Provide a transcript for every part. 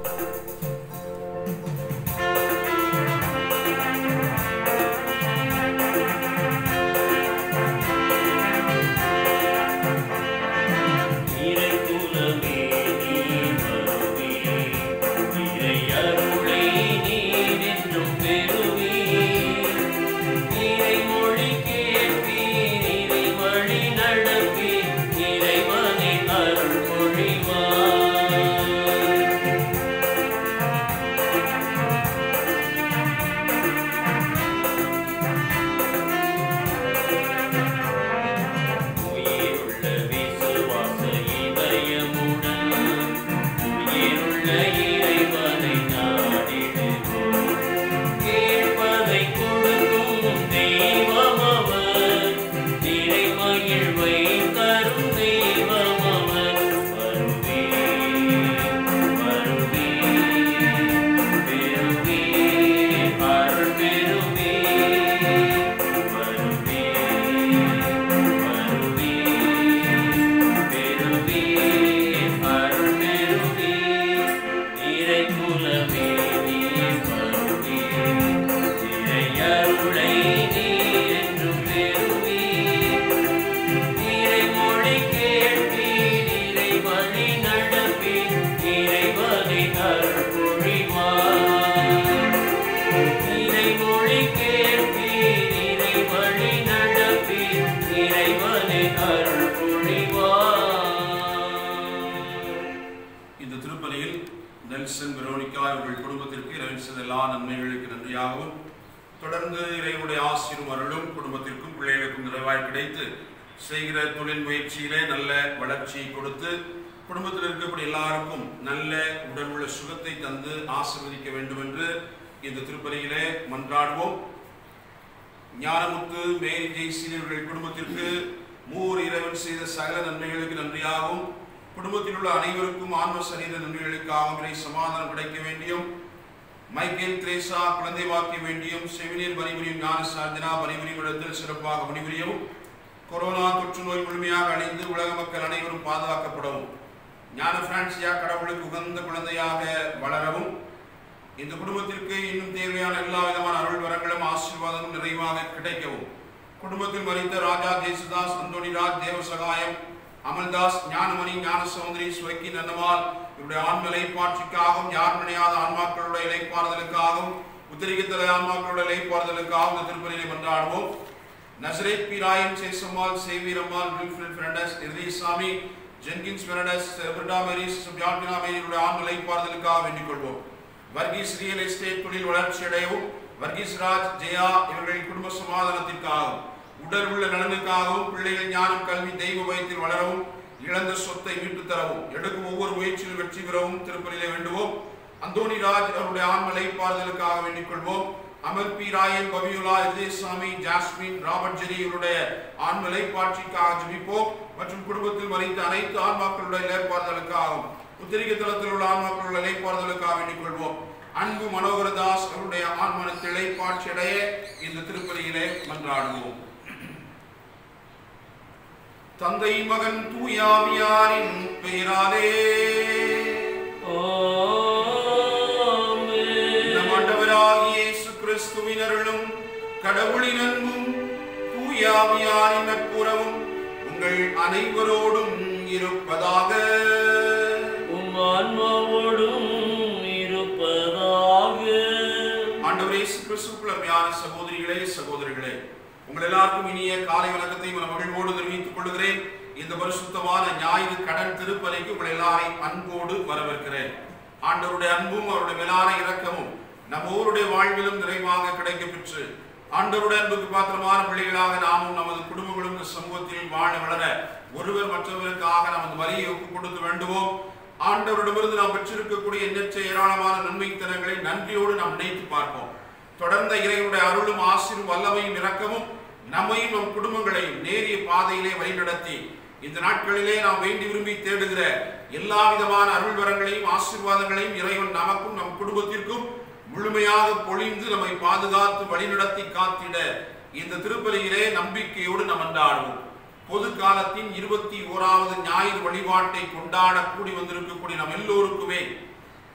இறை குலமே நீ வருவே இறை அருளை நீர் என்றும் பெறுவே இறை மொழி கேட்பீர் இறை வழி நடப்பீர் இறைவனை அருள் பொழிவார் உயிருள்ள விசுவாச இதயமுடன் உயிருள்ள இறைவனை நாடிடுவோம் கேட்பதை கொடுக்கும் தெய்வம் அவர் இறைமகிழ்வை தரும் தெய்வம் அவர் வருவே வருவே பெறுவே அருள் பெறுவே வருவே வருவே பெறுவே அருள் பெறுவே இறை குலமே நீ வருவே இறை அருளை நீ என்றும் பெறுவே இறை மொழி கேட்பீர் இறை வழி நடப்பீர் இறைவனை அருள் பொழிவார் இறை மொழி கேட்பீர் இறை வழி நடப்பீர் இறைவனை அருள் பொழிவார் இந்த திருப்பலியில் நெல்சன் வெரோனிகா இவர்கள் குடும்பத்திற்கு இறைவன் செய்த எல்லா நன்மைகளுக்கு நன்றியாகவும் தொடர்ந்து இறைவனுடைய ஆசிரும் அருளும் குடும்பத்திற்கும் பிள்ளைகளுக்கும் நிறைவாய் கிடைத்து செய்கிற தொழில் முயற்சியிலே நல்ல வளர்ச்சியை கொடுத்து குடும்பத்தில் இருக்கக்கூடிய எல்லாருக்கும் நல்ல உடல் உள்ள சுகத்தை தந்து ஆசீர்வதிக்க வேண்டும் என்று இந்த திருப்பலியிலே மன்றாடுவோம் ஞானமுத்து மேரி ஜெய்சீல் இவர்கள் குடும்பத்திற்கு மூவர் இறைவன் செய்த சகல நன்மைகளுக்கு நன்றியாகவும் குடும்பத்தில் உள்ள அனைவருக்கும் ஆன்ம சரீர நன்மைகளுக்காகவும் இறை சமாதானம் கிடைக்க வேண்டியும் மைக்கேல் திரேசா குழந்தை வாக்கிய வேண்டியும் செவிலியர் பணிபுரியும் ஞான சார்ஜனா பணிபுரியும் இடத்தில் சிறப்பாக பணிபுரியவும் கொரோனா தொற்று நோய் முழுமையாக அழிந்து உலக மக்கள் அனைவரும் பாதுகாக்கப்படவும் ஞான பிரான்சியா கடவுளுக்கு உகந்த குழந்தையாக வளரவும் இந்த குடும்பத்திற்கு இன்னும் தேவையான எல்லா விதமான அருள் வரங்களும் ஆசீர்வாதமும் நிறைவாக கிடைக்கவும் குடும்பத்தில் மறித்த ராஜா தேசுதாஸ் அந்தோணிராஜ் தேவசகாயம் அமல்தாஸ் ஞானமணி ஞான சௌந்தரி சுவைக்கி நன்னமால் இவருடைய ஆன்ம இலைப்பாட்சிக்காகவும் யார் நினையாத ஆன்மாக்களுடைய இலைப்பாறுதலுக்காகவும் உத்திரிகத்தலை ஆன்மாக்களுடைய இலைப்பாறுதலுக்காகவும் இந்த திருப்பலியை கொண்டாடுவோம் நசரேத் பிராயம் சேசம்மாள் சேவீரம்மாள் வில்ஃபிரட் பெர்னாண்டஸ் இறுதிசாமி ஜென்கின்ஸ் பெர்னாண்டஸ் பிரிட்டா மேரிஸ் ஜார்டினா மேரியுடைய ஆண் நிலைப்பாறுதலுக்காக வேண்டிக் கொள்வோம் வர்கீஸ் ரியல் எஸ்டேட் தொழில் வளர்ச்சி அடையவும் வர்கீஸ் ராஜ் ஜெயா இவர்களின் குடும்ப சமாதானத்திற்காகவும் உடல் உள்ள நலனுக்காகவும் பிள்ளைகள் ஞானம் கல்வி தெய்வ பயத்தில் வளரவும் இழந்த சொத்தை மீட்டுத் தரவும் எடுக்கும் ஒவ்வொரு முயற்சியில் வெற்றி பெறவும் திருப்பலியிலே வேண்டுவோம் அந்தோணி ராஜ் அவருடைய ஆண் நிலைப்பாறுதலுக்காக வேண்டிக் கொள்வோம் அமர் பி ராயல் பபியுலா இதயசாமி ஜாஸ்மின் ராபர்ட் ஜெரி இவருடைய ஆண் நிலைப்பாட்சிக்காக ஜெபிப்போம் மற்றும் குடும்பத்தில் மறைத்த அனைத்து ஆன்மாக்களுடைய இலைப்பாறுதலுக்காகவும் உத்திரிகை தளத்தில் உள்ள ஆன்மாக்களுடைய இலைப்பாறுதலுக்காக வேண்டிக் கொள்வோம் அன்பு மனோகரதாஸ் அவருடைய ஆன்மனத்தில் இலைப்பாட்சி அடைய இந்த திருப்பலியிலே மன்றாடுவோம் தந்தை மகன் தூயாவியாரின் பெயராலே நம் ஆண்டவராகிய இயேசு கிறிஸ்துவின் அருளும் கடவுளின் அன்பும் தூயாவியாரின் நட்புறவும் உங்கள் அனைவரோடும் இருப்பதாக உம் ஆன்மாவோடும் இருப்பதாக ஆண்டவரே இயேசு கிறிஸ்துவுக்குள் அருமையான சகோதரிகளே சகோதரிகளே உங்கள் எல்லாருக்கும் இனிய காலை வணக்கத்தை நான் மகிழ்வோடு தெரிவித்துக் கொள்கிறேன் இந்த பரிசுத்தமான ஞாயிறு கடன் திருப்பலிக்கு உங்கள் எல்லாரையும் அன்போடு வரவேற்கிறேன் ஆண்டவருடைய அன்பும் அவருடைய மேலான இரக்கமும் நம்ம ஊருடைய வாழ்விலும் நிறைவாக கிடைக்க பெற்று ஆண்டவருடைய அன்புக்கு பாத்திரமான பிள்ளைகளாக நாமும் நமது குடும்பங்களும் இந்த சமூகத்தில் வாழ வளர ஒருவர் மற்றவருக்காக நமது வரியை ஒப்புக் கொடுத்து வேண்டுவோம் ஆண்டவரிடமிருந்து நாம் பெற்றிருக்கக்கூடிய எண்ணற்ற ஏராளமான நன்மை தனங்களை நன்றியோடு நாம் நினைத்து பார்ப்போம் தொடர்ந்த இறைவனுடைய அருளும் ஆசிரும் வல்லமையும் இரக்கமும் நம்மையும் நம் குடும்பங்களையும் நேரிய பாதையிலே வழிநடத்தி இந்த நாட்களிலே நாம் வேண்டி விரும்பி தேடுகிற எல்லா விதமான அருள் வரங்களையும் ஆசீர்வாதங்களையும் இறைவன் நமக்கும் நம் குடும்பத்திற்கும் முழுமையாக பொழிந்து நம்மை பாதுகாத்து வழிநடத்தி காத்திட இந்த திருப்பலியிலே நம்பிக்கையோடு நாம் அன்றாடுவோம் பொது காலத்தின் இருபத்தி ஓராவது ஞாயிறு வழிபாட்டை கொண்டாட கூடி வந்திருக்கக்கூடிய நம் எல்லோருக்குமே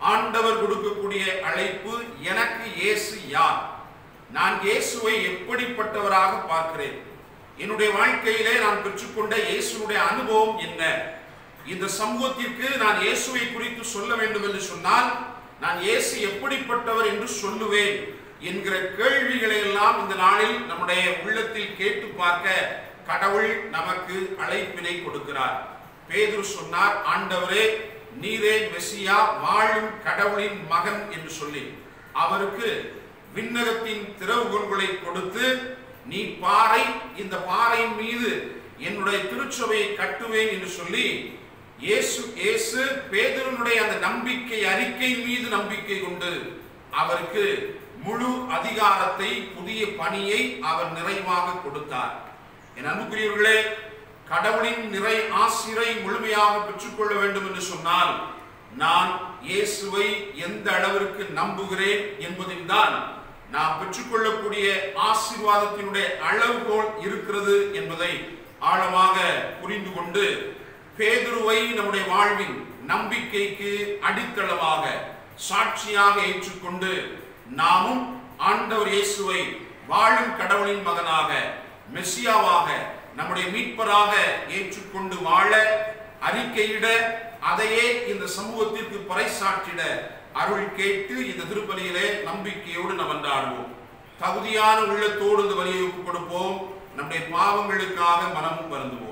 ஆண்டவர் கொடுக்கக்கூடிய அழைப்பு எனக்கு இயேசு யார் நான் இயேசுவை எப்படிப்பட்டவராக பார்க்கிறேன் என்னுடைய வாழ்க்கையிலே நான் பெற்றுக்கொண்ட இயேசுடைய அனுபவம் என்ன இந்த சமூகத்திற்கு நான் இயேசுவை குறித்து சொல்ல வேண்டும் என்று சொன்னால் நான் இயேசு எப்படிப்பட்டவர் என்று சொல்லுவேன் என்கிற கேள்விகளை எல்லாம் இந்த நாளில் நம்முடைய உள்ளத்தில் கேட்டு பார்க்க கடவுள் நமக்கு அழைப்பினை கொடுக்கிறார் பேதுரு சொன்னார் ஆண்டவரே நீரே மெசியா வாழும் கடவுளின் மகன் என்று சொல்லி அவருக்கு விண்ணகத்தின் திறவுகோள்களை கொடுத்து நீ பாறை இந்த பாறையின் மீது என்னுடைய திருச்சபையை கட்டுவேன் என்று சொல்லி இயேசு இயேசு பேதுருனுடைய அந்த நம்பிக்கை அறிக்கை மீது நம்பிக்கை கொண்டு அவருக்கு முழு அதிகாரத்தை புதிய பணியை அவர் நிறைவாக கொடுத்தார் என் அன்புக்குரியவர்களே கடவுளின் நிறை ஆசிரை முழுமையாக பெற்றுக்கொள்ள வேண்டும் என்று சொன்னால் நான் இயேசுவை எந்த அளவிற்கு நம்புகிறேன் என்பதில் தான் நாம் பெற்றுக்கொள்ளக்கூடிய ஆசீர்வாதத்தினுடைய அளவுகோல் இருக்கிறது என்பதை ஆழமாக புரிந்து கொண்டு பேதுருவை நம்முடைய வாழ்வின் நம்பிக்கைக்கு அடித்தளமாக சாட்சியாக ஏற்றுக்கொண்டு நாமும் ஆண்டவர் இயேசுவை வாழும் கடவுளின் மகனாக மெஸ்ஸியாவாக நம்முடைய மீட்பராக ஏற்றுக்கொண்டு வாழ அறிக்கையிட அதையே இந்த சமூகத்திற்கு பறைசாற்றிட அருள் கேட்டு இந்த திருப்பலியிலே நம்பிக்கையோடு நாம் அன்றாடுவோம் தகுதியான உள்ளத்தோடு இந்த வழியை ஒப்புக் கொடுப்போம் நம்முடைய பாவங்களுக்காக மனமும் வருந்துவோம்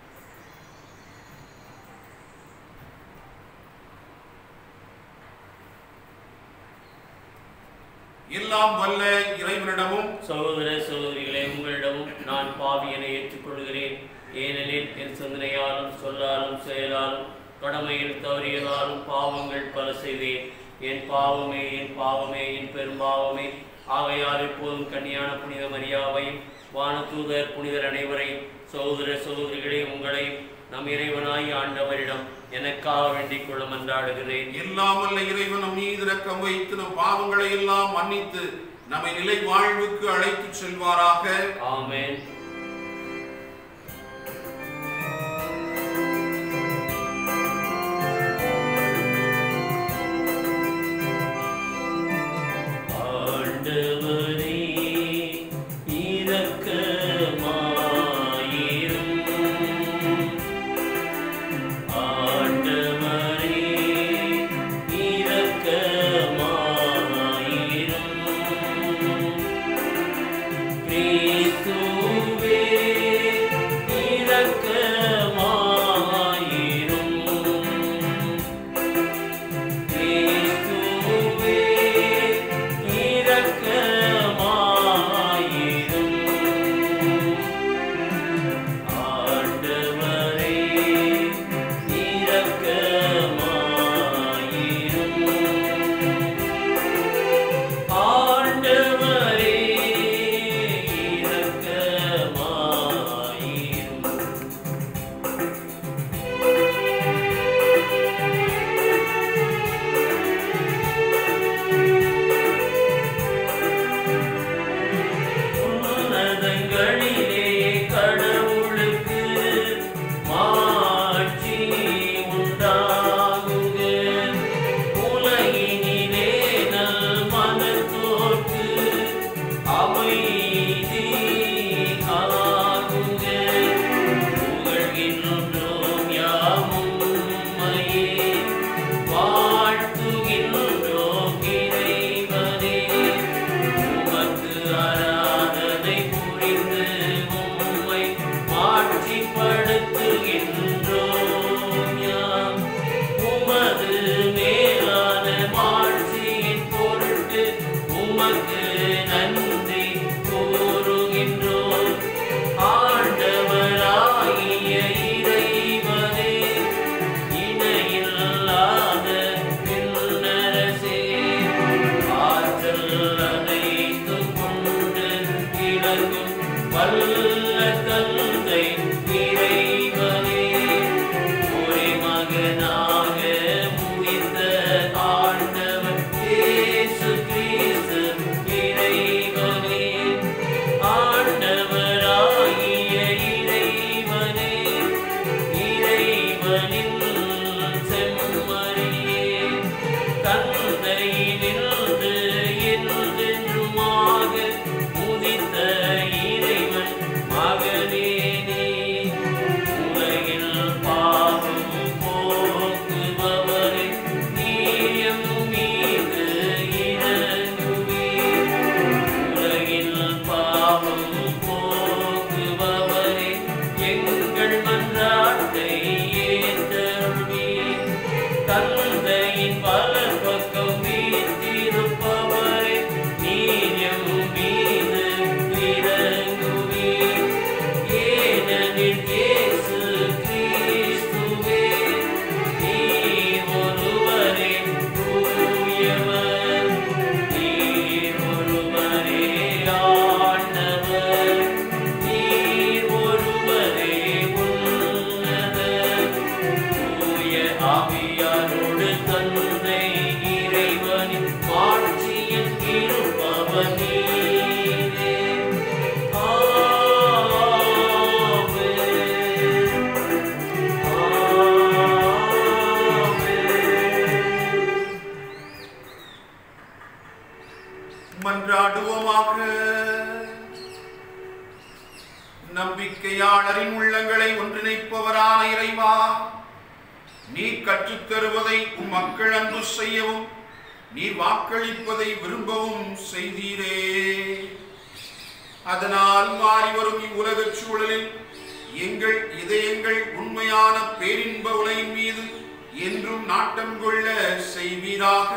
எல்லாம் வல்ல இறைவனிடமும் சகோதர சகோதரிகளே உங்களிடமும் நான் பாவியனை ஏற்றுக்கொள்கிறேன் ஏனெனில் என் சிந்தனையாலும் சொல்லாலும் செயலாலும் கடமையில் தவறியதாலும் பாவங்கள் பல செய்தேன் என் பாவமே என் பாவமே என் பெரும்பாவமே ஆகையால் இப்போதும் கன்னியான புனித மரியாவையும் வானதூதர் புனிதர் அனைவரையும் சகோதர சகோதரிகளே உங்களையும் நம் இறைவனாய் ஆண்டவரிடம் எனக்காக வேண்டிக் கொள்ள மன்றாடுகிறேன் எல்லாம் வல்ல இறைவன் நம் மீது இரக்கம் வைத்து நம் பாவங்களை எல்லாம் மன்னித்து நம்மை நிலை வாழ்வுக்கு அழைத்து செல்வாராக ஆமென் ஆண்டவரே இரக்கமாயிரும் ஆண்டவரே இரக்கமாயிரும் கிறிஸ்துவே தந்தையிலிருந்து என்றென்றுமாக உதித்த இறைவன் மகனே நீ. உலகில் பாவம் போக்குபவரே, நீர் எம் மீது இறங்குவீர். உலகில் பாவம் போக்குபவரே, எங்கள் மன்றாட்டை ஏற்றருள்வீர். தந்தையின் வலப்பக்கம் வீற்றிருப்பவரே, நீர் எம் மீது இறங்குவீர். ஏனெனில் இயேசு கிறிஸ்துவே, நீர் ஒருவரே தூயவர். நீர் ஒருவரே ஆண்டவர். நீர் ஒருவரே உன்னதர். தூய ஆவியாரோடு தந்தை இறைவனின் ஆட்சியில் இருப்பவர் நீரே. ஆமென். ஆமென். மன்றாடுவோமாக நம்பிக்கையாளரின் உள்ளங்களை ஒன்றிணைப்பவரான இறைவா நீ கற்றுத் தருவதை உம் மக்கள் அன்பு செய்யவும் நீ வாக்களிப்பதை விரும்பவும் செய்தீரே அதனால் மாறி வரும் இவ்வுலகச் சூழலில் எங்கள் இதயங்கள் உண்மையான பேரின்ப உலகின் மீது என்றும் நாட்டம் கொள்ள செய்வீராக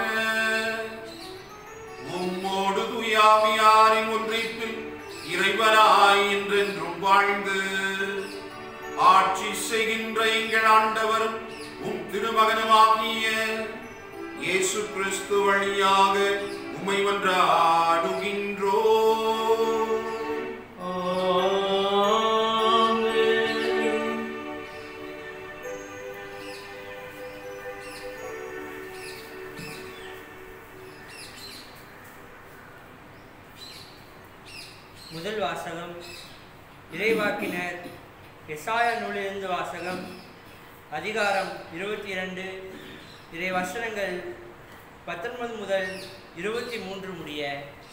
உம்மோடு துயாவியாரின் ஒன்றிப்பில் இறைவனாய் என்றென்றும் வாழ்ந்து ஆட்சி செய்கின்ற எங்கள் ஆண்டவரும் உம் திருமகனுமாகிய இயேசு கிறிஸ்து வழியாக உம்மை வென்றாடுகின்றோ ஆமென். முதல் வாசகம் இறைவாக்கினர் எசாயா நூலிலிருந்து வாசகம் அதிகாரம் இருபத்தி இரண்டு இறை வசனங்கள் பத்தொன்பது முதல் இருபத்தி மூன்று முடிய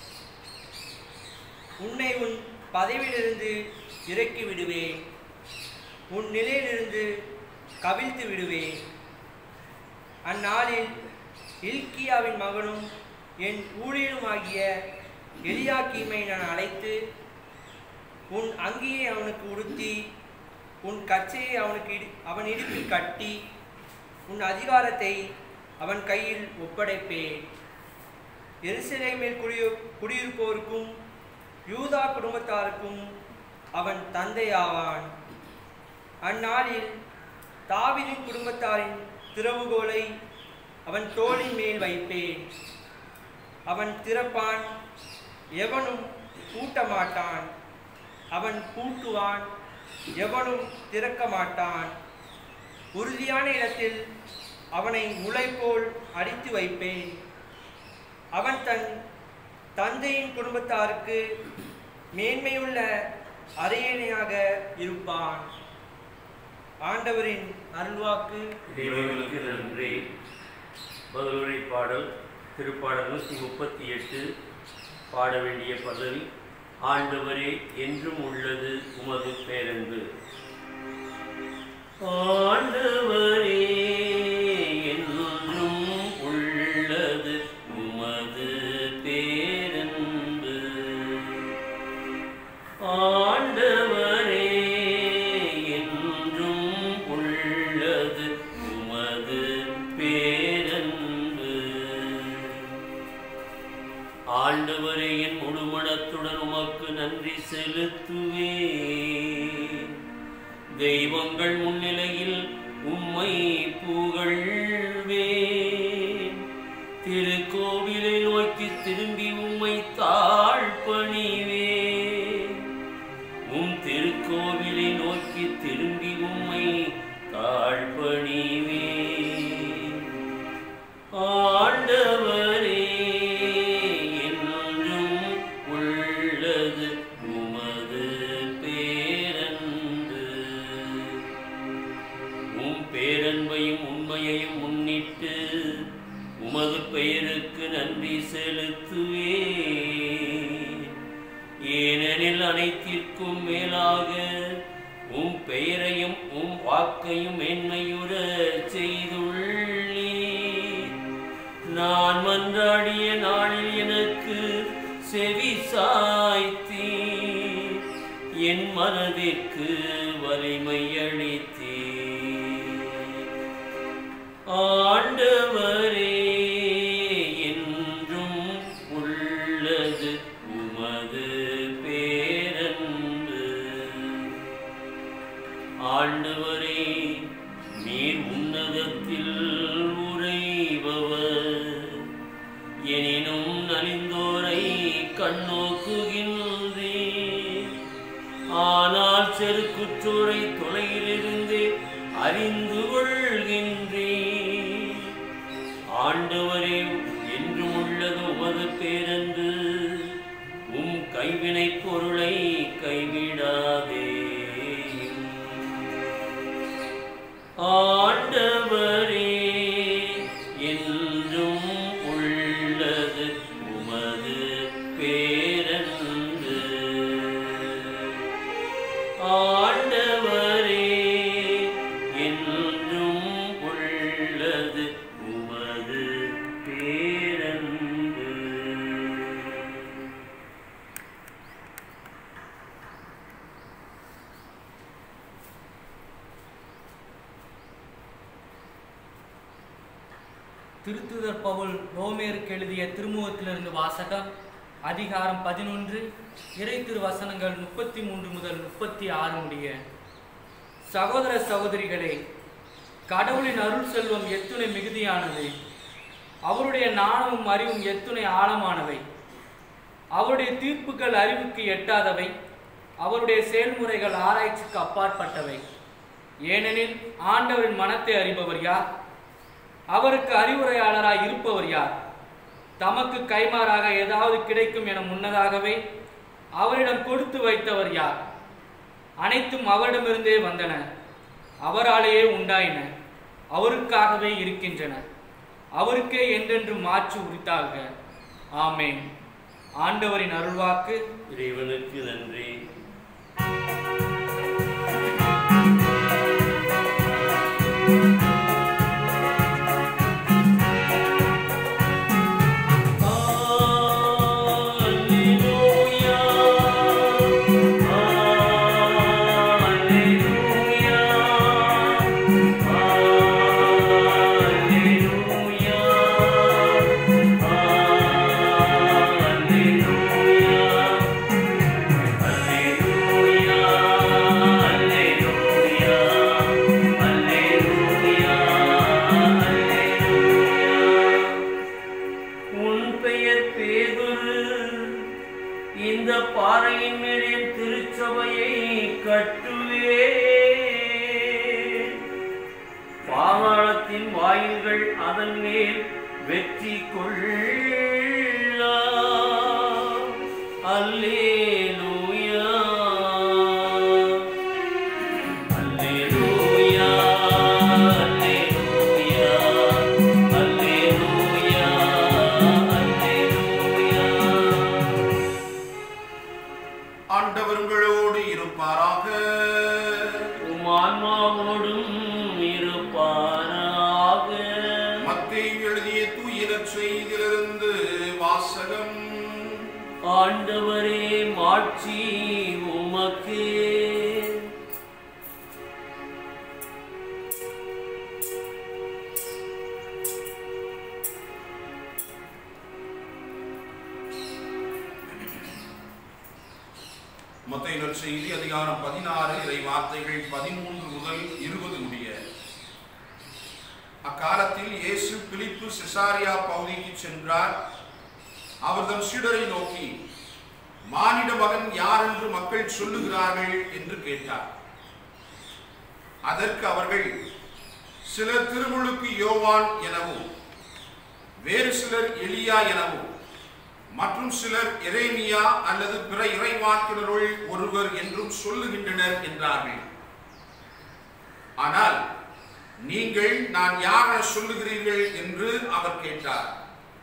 உன்னை உன் பதவியிலிருந்து இறக்கி விடுவேன் உன் நிலையிலிருந்து கவிழ்த்து விடுவேன் அந்நாளில் இல்கியாவின் மகனும் என் ஊழியனுமாகிய எலியாக்கீமை நான் அழைத்து உன் அங்கியை அவனுக்கு உடுத்தி உன் கச்சையை அவனுக்கு இடு அவன் இடுப்பில் கட்டி உன் அதிகாரத்தை அவன் கையில் ஒப்படைப்பேன் எருசலேமில் குடியு குடியிருப்போருக்கும் யூதா குடும்பத்தாருக்கும் அவன் தந்தையாவான் அந்நாளில் தாவீதின் குடும்பத்தாரின் திறவுகோலை அவன் தோளின் மேல் வைப்பேன் அவன் திறப்பான் எவனும் பூட்ட மாட்டான் அவன் பூட்டுவான் எவனும் திறக்க மாட்டான் உறுதியான இடத்தில் அவனை முளை போல் அடித்து வைப்பேன் அவன் தன் தந்தையின் குடும்பத்தாருக்கு மேன்மையுள்ள அரியணையாக இருப்பான் ஆண்டவரின் அருள்வாக்கு இறைவனுக்கு நன்றி பதிலுரை பாடல் திருப்பாடல் நூற்றி முப்பத்தி எட்டு பாட வேண்டிய பல்லவி ஆண்டவரே என்றும் உள்ளது உமது பேரன்பு ஆண்டவரே என்றும் உள்ளது உமது பேரன்பு ஆண்டவரே என்றும் உள்ளது உமது பேரன்பு ஆண்டவரே என் முழுமனத்துடன் உமக்கு நன்றி செலுத்துவே தெய்வங்கள் முன்னிலையில் உம்மை புகழ்வேன் திருக்கோவிலை நோக்கி திரும்பி உம்மை தாழ்பணிவேன் உம் திருக்கோவிலை நோக்கி திரும்பி உம்மை தாழ்பணிவேன் ஆண்டவரே என்றும் உள்ளது உமது பேரன்பு உம் பேரன்பையும் உண்மையையும் முன்னிட்டு உமது பெயருக்கு நன்றி செலுத்துவேன் ஏனெனில் அனைத்திற்கும் மேலாக உம் பெயரையும் உம் வாக்கையும் மென்மையுற செய்துள்ளீர் நான் மன்றாடிய நாளில் எனக்கு செவி சாய்த்தீர் என் மனதிற்கு வலிமை அளித்தீர் ஆண்டவரே என்றும் உள்ளது உமது பேரன்பு ஆண்டவரே நீர் உன்னதத்தில் உறைபவர் எனினும் நலிந்தோரை கண்ணோக்குகின்றேன் ஆனால் செருக்குற்றோரை தொலையிலிருந்து அறிந்து கொள்கின்றேன் ஆண்டவரே என்றும் உள்ளது உமது பேரன்று உம் கைவினை பொருளை கைவிடாதே ஆண்டவரே என்றும் உள்ளது உமது பேரன்று ஆண்டவரே என்றும் உள்ளது உமது பேரன்பு திருத்துதர் பவுல் ரோமேருக்கு எழுதிய திருமுகத்திலிருந்து வாசகம் அதிகாரம் பதினொன்று இறை திருவசனங்கள் முப்பத்தி மூன்று முதல் முப்பத்தி ஆறு முடிய சகோதர சகோதரிகளே கடவுளின் அருள் செல்வம் எத்துணை மிகுதியானது அவருடைய நாணமும் அறிவும் எத்துணை ஆழமானவை அவருடைய தீர்ப்புகள் அறிவுக்கு எட்டாதவை அவருடைய செயல்முறைகள் ஆராய்ச்சிக்கு அப்பாற்பட்டவை ஏனெனில் ஆண்டவரின் மனத்தை அறிபவர் யார் அவருக்கு அறிவுரையாளராய் இருப்பவர் யார் தமக்கு கைமாறாக ஏதாவது கிடைக்கும் என முன்னதாகவே அவரிடம் கொடுத்து வைத்தவர் யார் அனைத்தும் அவரிடமிருந்தே வந்தன அவராலேயே உண்டாயின அவருக்காகவே இருக்கின்றன அவருக்கே என்றென்று மாற்று உரித்தாக ஆமென் ஆண்டவரின் அருள்வாக்கு இறைவனுக்கு நன்றி Alleluia. Alleluia. Alleluia. Alleluia. Alleluia. Alleluia. Alleluia. உன் பெயர் பேதுரு இந்த பாறையின் மேல் என் திருச்சபையை கட்டுவே பாதாளத்தின் வாயில்கள் அதன் மேல் வெற்றி கொள்ள அல்லேலூயா அல்லேலூயா அல்லேலூயா அல்லேலூயா அல்லேலூயா ஆண்டவர் உங்களோடு இருப்பாராக உம் ஆன்மாவோடும் இருப்பாராக மத்தேயு எழுதிய தூய செய்தியிலிருந்து வாசகம் ஆண்டவரே மாட்சி உமக்கே மத்திய செய்தி அதிகாரம் பதினாறு இறை வார்த்தைகள் பதிமூன்று முதல் இருபது முடிய அக்காலத்தில் இயேசு பிலிப்பு செசாரியா பகுதிக்கு சென்றார் அவர் தம் சீடரை நோக்கி மானிட மகன் யார் என்று மக்கள் சொல்லுகிறார்கள் என்று கேட்டார் அதற்கு அவர்கள் சிலர் திருமுழுக்கு யோவான் எனவும் வேறு சிலர் எலியா எனவும் மற்றும் சிலர் எரேமியா அல்லது பிற இறைவாக்கினருள் ஒருவர் என்றும் சொல்லுகின்றனர் என்றார்கள் ஆனால் நீங்கள் நான் யார் என சொல்லுகிறீர்கள் என்று அவர் கேட்டார்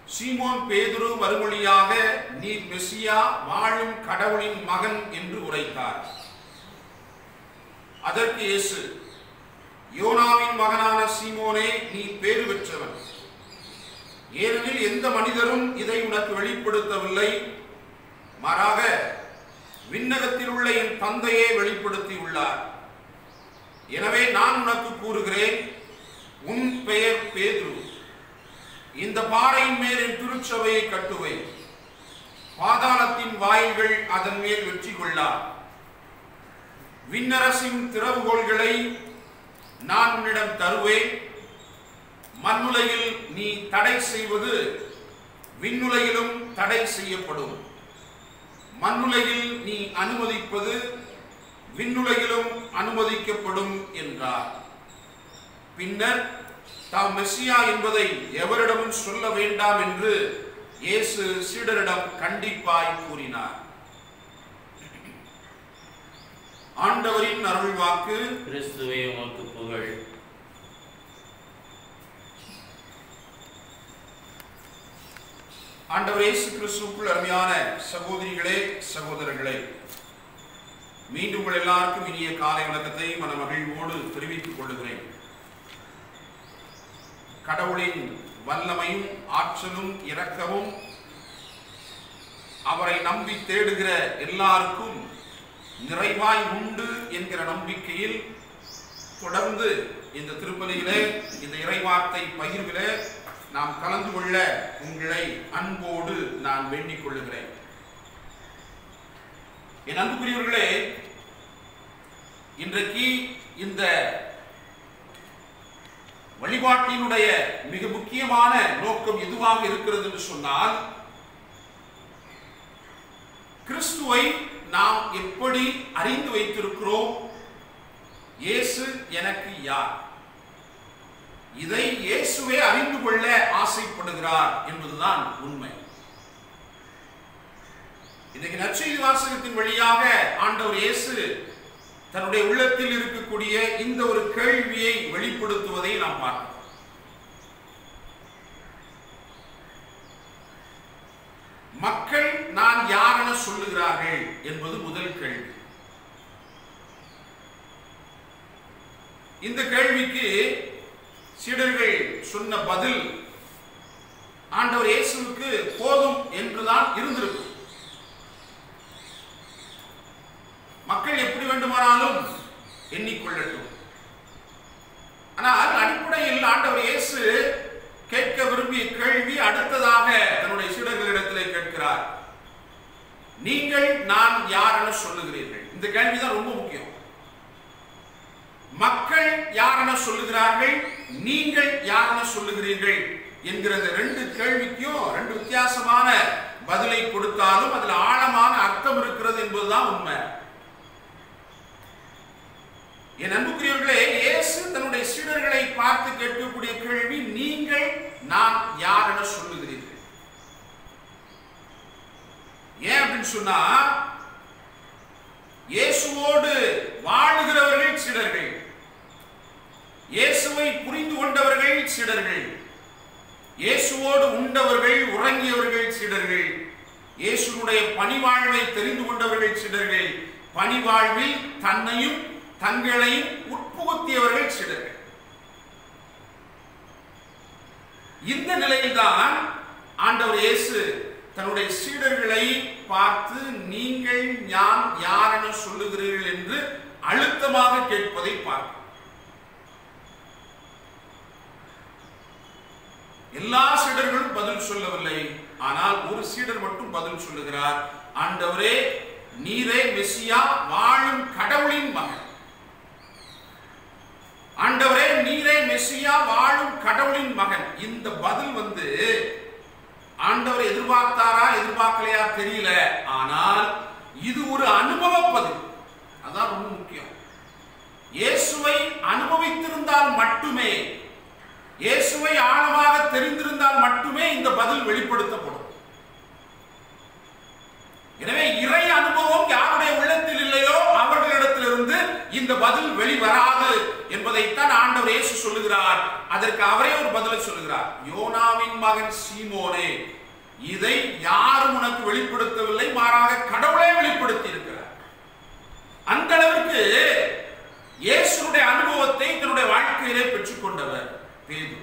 சீமோன் பேதுரு மறுமொழியாக நீ மெசியா வாழும் கடவுளின் மகன் என்று உரைத்தார் அதற்கு இயேசு யோனாவின் மகனான சீமோனே நீ பேறு பெற்றவன் ஏனெனில் எந்த மனிதரும் இதை உனக்கு வெளிப்படுத்தவில்லை மாறாக விண்ணகத்தில் உள்ள என் தந்தையே வெளிப்படுத்தி உள்ளார் எனவே நான் உனக்கு கூறுகிறேன் உன் பெயர் பேதுரு இந்த பாறையின் மேல் என் திருச்சபையை கட்டுவேன் பாதாளத்தின் வாயில்கள் அதன் மேல் வெற்றி கொள்ளா விண்ணரசின் திறவுகோள்களை நான் உன்னிடம் தருவேன் மண்ணுலகில் நீ தடை செய்வது விண்ணுலகிலும் தடை செய்யப்படும் மண்ணுலகில் நீ அனுமதிப்பது விண்ணுலகிலும் அனுமதிக்கப்படும் என்றார் பின்னர் தாம் மெஸ்ஸியா என்பதை எவரிடமும் சொல்ல வேண்டாம் என்று இயேசு சீடரிடம் கண்டிப்பாய் கூறினார் ஆண்டவரின் அருள்வாக்கு கிறிஸ்துவே உமக்கு புகழ் ஆண்டவர் இயேசு கிறிஸ்துவுக்குள் அருமையான சகோதரிகளே சகோதரர்களே மீண்டும் உங்கள் எல்லாருக்கும் இனிய காலை வணக்கத்தை மனமகிழ்வோடு தெரிவித்துக் கொள்ளுகிறேன் கடவுளின் வல்லமையும் ஆற்றலும் இரக்கமும் அவரை நம்பி தேடுகிற எல்லாருக்கும் நிறைவாய் உண்டு என்கிற நம்பிக்கையில் தொடர்ந்து இந்த திருப்பலியிலே இந்த இறைவார்த்தை பகிர்விலே நாம் கலந்து கொள்ள உங்களை அன்போடு நான் வேண்டிக் கொள்ளுகிறேன் என் அன்புக்குரியவர்களே இன்றைக்கு இந்த வழிபாட்டினுடைய மிக முக்கியமான நோக்கம் எதுவாக இருக்கிறது என்று சொன்னால் கிறிஸ்துவை நாம் எப்படி அறிந்து வைத்திருக்கிறோம் இயேசு எனக்கு யார் இதை இயேசுவே அறிந்து கொள்ள ஆசைப்படுகிறார் என்பதுதான் உண்மை இன்னைக்கு நற்செய்தி வாசகத்தின் வழியாக ஆண்டவர் இயேசு தன்னுடைய உள்ளத்தில் இருக்கக்கூடிய இந்த ஒரு கேள்வியை வெளிப்படுத்துவதை நாம் பார்க்கிறோம் மக்கள் நான் யார் என சொல்லுகிறார்கள் என்பது முதல் கேள்வி இந்த கேள்விக்கு சீடர்கள் சொன்ன பதில் ஆண்டவர் இயேசுவுக்கு போதும் என்றுதான் இருந்திருக்கும் மக்கள் எப்படி வேண்டுமானாலும் எண்ணிக்கொள்ளட்டும் ஆனால் அடிப்படையில் ஆண்டவர் இயேசு கேட்க விரும்பிய கேள்வி அடுத்ததாக தன்னுடைய சீடர்களிடத்திலே கேட்கிறார் நீங்கள் நான் யார் என சொல்லுகிறீர்கள் இந்த கேள்விதான் ரொம்ப முக்கியம் மக்கள் யார் என சொல்லுகிறார்கள் நீங்கள் யார் என சொல்லுகிறீர்கள் என்கிற இந்த ரெண்டு கேள்விக்கும் ரெண்டு வித்தியாசமான பதிலை கொடுத்தாலும் அதுல ஆழமான அர்த்தம் இருக்கிறது என்பதுதான் உண்மை என் அன்புக்குரியவர்களே இயேசு தன்னுடைய சீடர்களை பார்த்து கேட்கக்கூடிய கேள்வி நீங்கள் நான் யார் என சொல்லுகிறீர்கள் ஏன் அப்படின்னு சொன்னா இயேசுவோடு வாழுகிறவர்கள் சீடர்கள் இயேசுவை புரிந்து கொண்டவர்கள் சீடர்கள் இயேசுவோடு உண்டவர்கள் உறங்கியவர்கள் சீடர்கள் இயேசுனுடைய பணிவாழ்வை தெரிந்து கொண்டவர்கள் சீடர்கள் பணிவாழ்வில் தன்னையும் தங்களையும் உட்புகுத்தியவர்கள் சீடர்கள் இந்த நிலையில்தான் ஆண்டவர் இயேசு தன்னுடைய சீடர்களை பார்த்து நீங்கள் நான் யார் என சொல்லுகிறீர்கள் என்று அழுத்தமாக கேட்பதை பார்க்கிறோம் எல்லா சீடர்களும் பதில் சொல்லவில்லை ஆனால் ஒரு சீடர் மட்டும் பதில் சொல்லுகிறார் ஆண்டவரே நீரே மெஸ்ஸியா வாழும் கடவுளின் மகன் ஆண்டவரே நீரே மெஸ்ஸியா வாழும் கடவுளின் மகன் இந்த பதில் வந்து ஆண்டவர் எதிர்பார்த்தாரா எதிர்பார்க்கலையா தெரியல ஆனால் இது ஒரு அனுபவ பதில் அதான் ரொம்ப முக்கியம் இயேசுவை அனுபவித்திருந்தால் மட்டுமே இயேசுவை ஆழமாக தெரிந்திருந்தால் மட்டுமே இந்த பதில் வெளிப்படுத்தப்படும் எனவே இறை அனுபவம் யாருடைய உள்ளத்தில் இல்லையோ அவர்களிடத்திலிருந்து இந்த பதில் வெளிவராது என்பதைத்தான் ஆண்டவர் இயேசு சொல்லுகிறார் அதற்கு அவரே ஒரு பதிலை சொல்லுகிறார் யோனாவின் மகன் சீமோனே இதை யாரும் உனக்கு வெளிப்படுத்தவில்லை மாறாக கடவுளே வெளிப்படுத்தி இருக்கிறார் அந்த அளவிற்கு இயேசுடைய அனுபவத்தை தன்னுடைய வாழ்க்கையிலே பெற்றுக்கொண்டவர் பேதுரு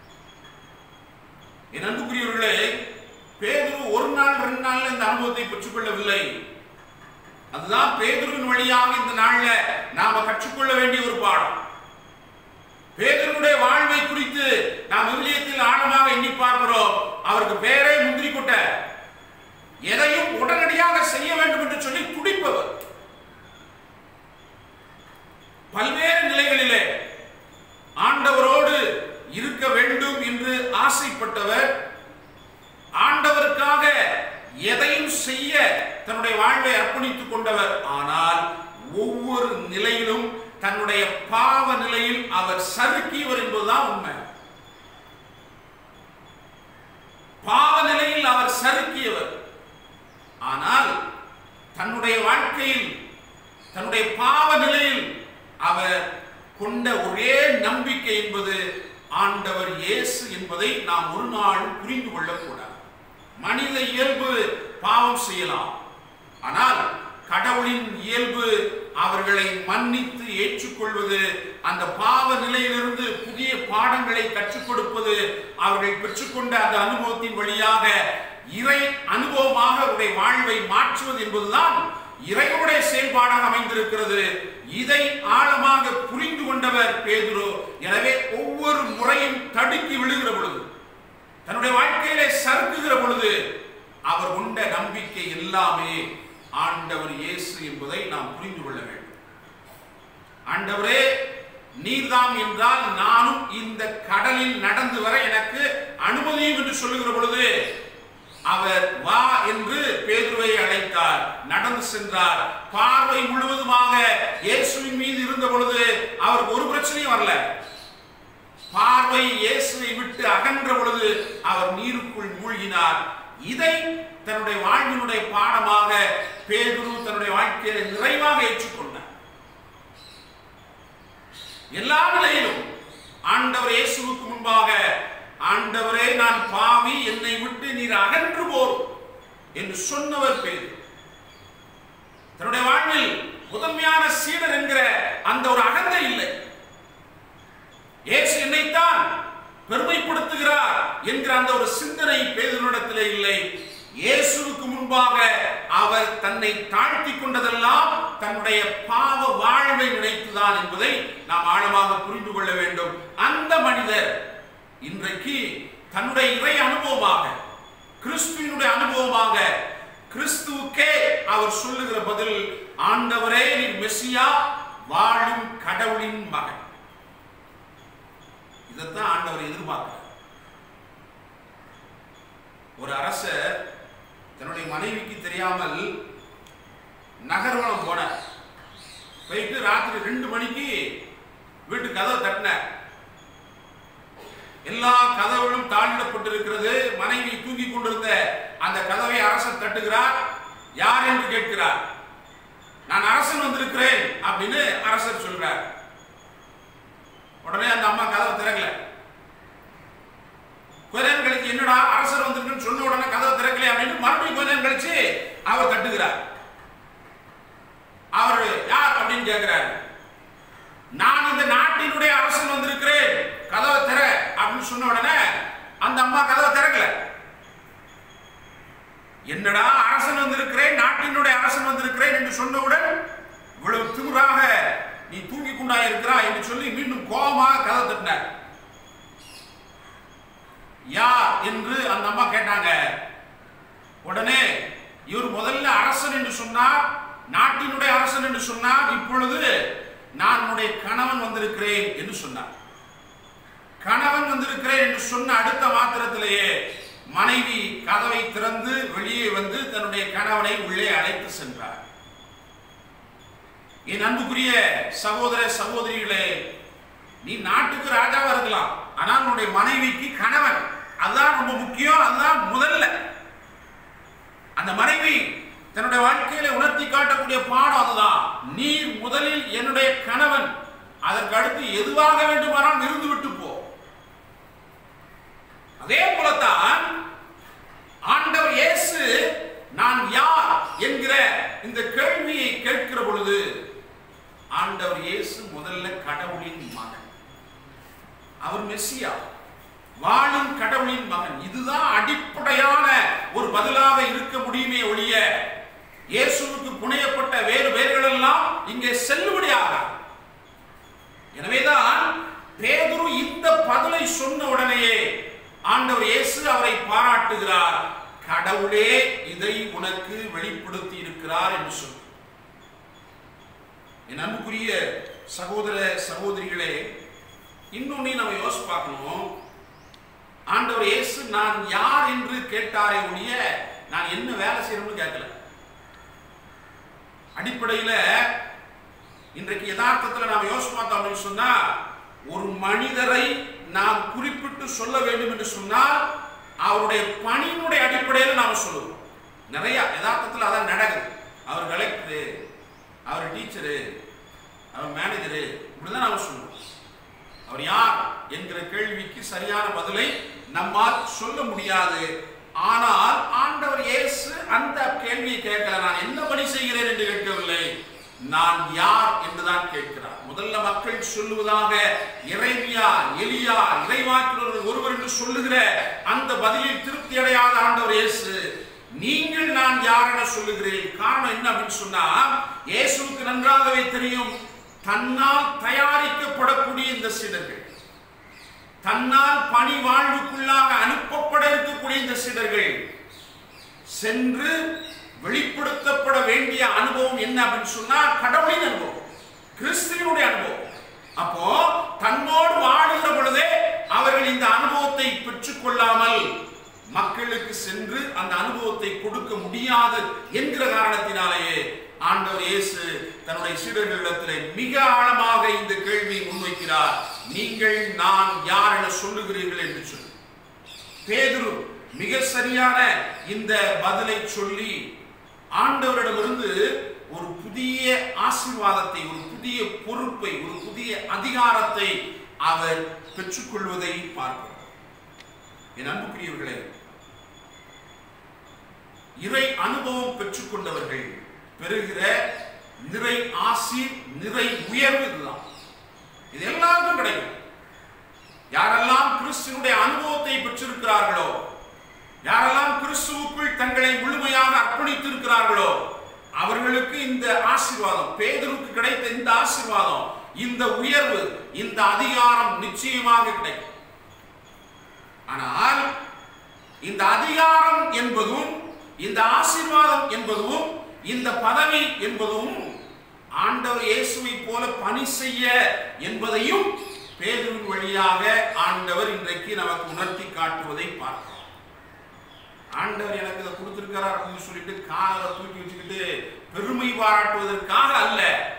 என் அன்புக்குரியவர்களே பேதுரு ஒரு நாள் ரெண்டு நாள்ல இந்த அனுபவத்தை பெற்றுக்கொள்ளவில்லை அதுதான் பேதுருவின் வழியாக இந்த நாள்ல நாம கற்றுக்கொள்ள வேண்டிய ஒரு பாடம் பேதுருடைய வாழ்வை குறித்து நாம் விவிலியத்தில் ஆழமாக எண்ணி பார்க்கிறோம் அவருக்கு பேரே முந்திரி கொட்டை எதையும் உடனடியாக செய்ய வேண்டும் என்று சொல்லி துடிப்பவர் பல்வேறு நிலைகளிலே ஆண்டவரோடு இருக்க வேண்டும் என்று ஆசைப்பட்டவர் ஆண்டவருக்காக எதையும் செய்ய தன்னுடைய வாழ்வை அர்ப்பணித்துக் கொண்டவர் ஆனால் ஒவ்வொரு நிலையிலும் தன்னுடைய பாவ நிலையில் அவர் சறுக்கியவர் என்பதுதான் உண்மை பாவ நிலையில் அவர் சறுக்கியவர் ஆனால் தன்னுடைய வாழ்க்கையில் தன்னுடைய பாவ நிலையில் அவர் கொண்ட ஒரே நம்பிக்கை என்பது ஆண்டவர் இயேசு என்பதை நாம் ஒரு நாள் புரிந்து கொள்ளக்கூடாது மனித இயல்பு பாவம் செய்யலாம் ஆனால் கடவுளின் இயல்பு அவர்களை மன்னித்து ஏற்றுக்கொள்வது அந்த பாவ நிலையிலிருந்து புதிய பாடங்களை கற்றுக் கொடுப்பது அவர்கள் பெற்றுக்கொண்ட அந்த அனுபவத்தின் வழியாக இறை அனுபவமாக அவருடைய வாழ்வை மாற்றுவது என்பதுதான் இறைவனுடைய செயல்பாடாக அமைந்திருக்கிறது இதை ஆழமாக புரிந்து கொண்டவர் பேதுரு எனவே ஒவ்வொரு முறையும் தடுக்கி விழுகிற பொழுது தன்னுடைய வாழ்க்கையிலே சறுக்குகிற பொழுது அவர் கொண்ட நம்பிக்கை எல்லாமே ஆண்டவர் இயேசு என்பதை நாம் புரிந்து கொள்ள வேண்டும் ஆண்டவரே நீர்தாம் என்றால் நானும் இந்த கடலில் நடந்து வர எனக்கு அனுமதியும் என்று சொல்லுகிற பொழுது அவர் வா என்று பேதுருவை அழைத்தார் நடந்து சென்றார் பார்வை முழுவதுமாக இயேசுவின் மீது இருந்த பொழுது அவருக்கு ஒரு பிரச்சனையும் வரல பார்வை இயேசுவை விட்டு அகன்ற பொழுது அவர் நீருக்குள் மூழ்கினார் இதை தன்னுடைய வாழ்வினுடைய பாடமாக பேதுரு தன்னுடைய வாழ்க்கையை நிறைவாக ஏற்றுக்கொண்டார் எல்லா நிலையிலும் ஆண்டவர் இயேசுவுக்கு முன்பாக ஆண்டவரே நான் பாவி என்னை விட்டு நீர் அகன்று போர் என்று சொன்னவர் பேதுரு தன்னுடைய வாழ்வில் முதன்மையான சீடர் என்கிற அந்த ஒரு அகந்தை இல்லை இயேசு என்னைத்தான் பெருமைப்படுத்துகிறார் என்கிற அந்த ஒரு சிந்தனை பேதனிடத்தில் இல்லை இயேசுவுக்கு முன்பாக அவர் தன்னை தாழ்த்தி கொண்டதெல்லாம் தன்னுடைய பாவ வாழ்வை நினைத்துதான் என்பதை நாம் ஆழமாக புரிந்து கொள்ள வேண்டும் அந்த மனிதர் இன்றைக்கு தன்னுடைய இறை அனுபவமாக கிறிஸ்துவினுடைய அனுபவமாக கிறிஸ்துவுக்கே அவர் சொல்லுகிற பதில் ஆண்டவரே நீர் மெஸ்ஸியா வாழும் கடவுளின் மகன் இதைத்தான் ஆண்டவர் எதிர்பார்க்கிறார் ஒரு அரசர் தன்னுடைய மனைவிக்கு தெரியாமல் நகர்வனம் போனார் போயிட்டு ராத்திரி ரெண்டு மணிக்கு வீட்டு கதவை தட்டினார் எல்லா கதவுகளும் தாளிடப்பட்டிருக்கிறது மனைவி தூங்கி கொண்டிருந்த அந்த கதவை அரசர் தட்டுகிறார் யார் என்று கேட்கிறார் நான் அரசன் வந்திருக்கிறேன் அப்படின்னு அரசர் சொல்றார் உடனே அந்த அம்மா கதவை திறக்கல கொஞ்ச நேரம் கழிச்சு என்னடா அரசர் வந்திருக்குன்னு சொன்ன உடனே கதவை திறக்கல அப்படின்னு மறுபடியும் கொஞ்ச நேரம் கழிச்சு அவர் தட்டுகிறார் அவர் யார் அப்படின்னு கேட்கிறார் நான் இந்த நாட்டினுடைய அரசன் வந்திருக்கிறேன் கதவை திற அப்படின்னு சொன்ன உடனே அந்த அம்மா கதவை திறக்கல என்னடா அரசன் வந்திருக்கிறேன் நாட்டினுடைய அரசன் வந்திருக்கிறேன் என்று சொன்னவுடன் இவ்வளவு திமிராக நீ தூங்கி கொண்டாயிருக்கிறாய் என்று சொல்லி மீண்டும் கோபமாக கதை தட்டினார் யார் என்று அந்த அம்மா கேட்டாங்க உடனே இவர் முதல்ல அரசன் என்று சொன்னார் நாட்டினுடைய அரசன் என்று சொன்னார் இப்பொழுது நான் உன்னுடைய கணவன் வந்திருக்கிறேன் என்று சொன்னார் கணவன் வந்திருக்கிறேன் என்று சொன்ன அடுத்த மாத்திரத்திலேயே மனைவி கதவை திறந்து வெளியே வந்து தன்னுடைய கணவனை உள்ளே அழைத்து சென்றார் என் அன்புக்குரிய சகோதர சகோதரிகளே நீ நாட்டுக்கு ராஜாவா இருக்கலாம் ஆனால் உன்னுடைய மனைவிக்கு கணவன் அதுதான் ரொம்ப முக்கியம் அதுதான் முதல்ல அந்த மனைவி தன்னுடைய வாழ்க்கையில உணர்த்தி காட்டக்கூடிய பாடம் அதுதான் நீ முதலில் என்னுடைய கணவன் அதற்கு அடுத்து எதுவாக வேண்டுமானால் இருந்து விட்டு போ அதே போலத்தான் ஆண்டவர் இயேசு நான் யார் என்கிற இந்த கேள்வியை கேட்கிற பொழுது ஆண்டவர் இயேசு முதல்ல கடவுளின் மகன் அவர் மெஸ்ஸியா வாழும் கடவுளின் மகன் இதுதான் அடிப்படையான ஒரு பதிலாக இருக்க முடியுமே ஒழிய இயேசுவுக்கு புனையப்பட்ட வேறு பெயர்கள் எல்லாம் இங்கே செல்லுபடியாக எனவேதான் பேதுரு இந்த பதிலை சொன்ன உடனேயே ஆண்டவர் இயேசு அவரை பாராட்டுகிறார் கடவுளே இதை உனக்கு வெளிப்படுத்தி இருக்கிறார் என்று சொல்லி என் அன்புக்குரிய சகோதர சகோதரிகளே இன்னொன்னு நம்ம யோசிச்சு பார்க்கணும் ஆண்டவர் இயேசு நான் யார் என்று கேட்டாரே ஒழிய நான் என்ன வேலை செய்யணும்னு கேட்கல அடிப்படையில இன்றைக்கு யதார்த்தத்தில் நாம் யோசிச்சு பார்த்தோம் அப்படின்னு சொன்னா ஒரு மனிதரை நாம் குறிப்பிட்டு சொல்ல வேண்டும் என்று சொன்னால் அவருடைய பணியினுடைய அடிப்படையில் நாம் சொல்லுவோம் நிறைய யதார்த்தத்தில் அதான் நடக்குது அவர் கலெக்டரு அவர் டீச்சரு அவர் மேனேஜரு இப்படிதான் நாம சொல்லுவோம் அவர் யார் என்கிற கேள்விக்கு சரியான பதிலை நம்மால் சொல்ல முடியாது ஆனால் ஆண்டவர் இயேசு அந்த கேள்வியை கேட்கல நான் என்ன பணி செய்கிறேன் என்று கேட்கவில்லை நான் யார் என்றுதான் கேட்கிறார் முதல்ல மக்கள் சொல்லுவதாக இறைமியா எலியா இறைவாக்கினர் ஒருவர் என்று சொல்லுகிற அந்த பதிலில் திருப்தி அடையாத ஆண்டவர் இயேசு நீங்கள் நான் யார் என சொல்லுகிறேன் காரணம் என்ன அப்படின்னு சொன்னா இயேசுவுக்கு நன்றாகவே தெரியும் தன்னால் தயாரிக்கப்படக்கூடிய இந்த சீடர்கள் தன்னால் பணி வாழ்வுக்குள்ளாக அனுப்பப்பட இருக்கக்கூடிய இந்த சீடர்கள் சென்று வெளிப்படுத்தப்பட வேண்டிய அனுபவம் என்ன அப்படின்னு சொன்னா கடவுளின் அனுபவம் கிறிஸ்துவனுடைய அனுபவம் அப்போ தன்னோடு வாழுகிற பொழுதே அவர்கள் இந்த அனுபவத்தை பெற்றுக்கொள்ளாமல் மக்களுக்கு சென்று அந்த அனுபவத்தை கொடுக்க முடியாது என்கிற காரணத்தினாலேயே ஆண்டவர் இயேசு தன்னுடைய சீடர்களிடத்திலே மிக ஆழமாக இந்த கேள்வியை முன்வைக்கிறார் நீங்கள் நான் யார் என சொல்லுகிறீர்கள் என்று சொல்லி பேதுரு மிக சரியான இந்த பதிலை சொல்லி ஆண்டவரிடமிருந்து ஒரு புதிய ஆசீர்வாதத்தை ஒரு புதிய பொறுப்பை ஒரு புதிய அதிகாரத்தை அவர் பெற்றுக்கொள்வதை பார்க்கிறோம் என் அன்புக்குரியவர்களே இறை அனுபவம் பெற்றுக்கொண்டவர்கள் பெறுகிற நிறை ஆசீர் நிறை உயர்வு இதுதான் இது எல்லாருக்கும் கிடைக்கும் யாரெல்லாம் கிறிஸ்துவனுடைய அனுபவத்தை பெற்றிருக்கிறார்களோ யாரெல்லாம் கிறிஸ்துவுக்குள் தங்களை முழுமையாக அர்ப்பணித்திருக்கிறார்களோ அவர்களுக்கு இந்த ஆசீர்வாதம் பேதருக்கு கிடைத்த இந்த ஆசீர்வாதம் இந்த உயர்வு இந்த அதிகாரம் நிச்சயமாக கிடைக்கும் ஆனால் இந்த அதிகாரம் என்பதும் இந்த ஆசீர்வாதம் என்பதும் இந்த பதவி என்பதும் ஆண்டவர் இயேசுவை போல பணி செய்ய என்பதையும் பேதுவின் வழியாக ஆண்டவர் இன்றைக்கு நமக்கு உணர்த்தி காட்டுவதை பார்க்கிறோம் ஆண்டவர் எனக்கு இதை கொடுத்திருக்கிறார் அப்படின்னு சொல்லிட்டு காலை தூக்கி வச்சுக்கிட்டு பெருமை பாராட்டுவதற்காக அல்ல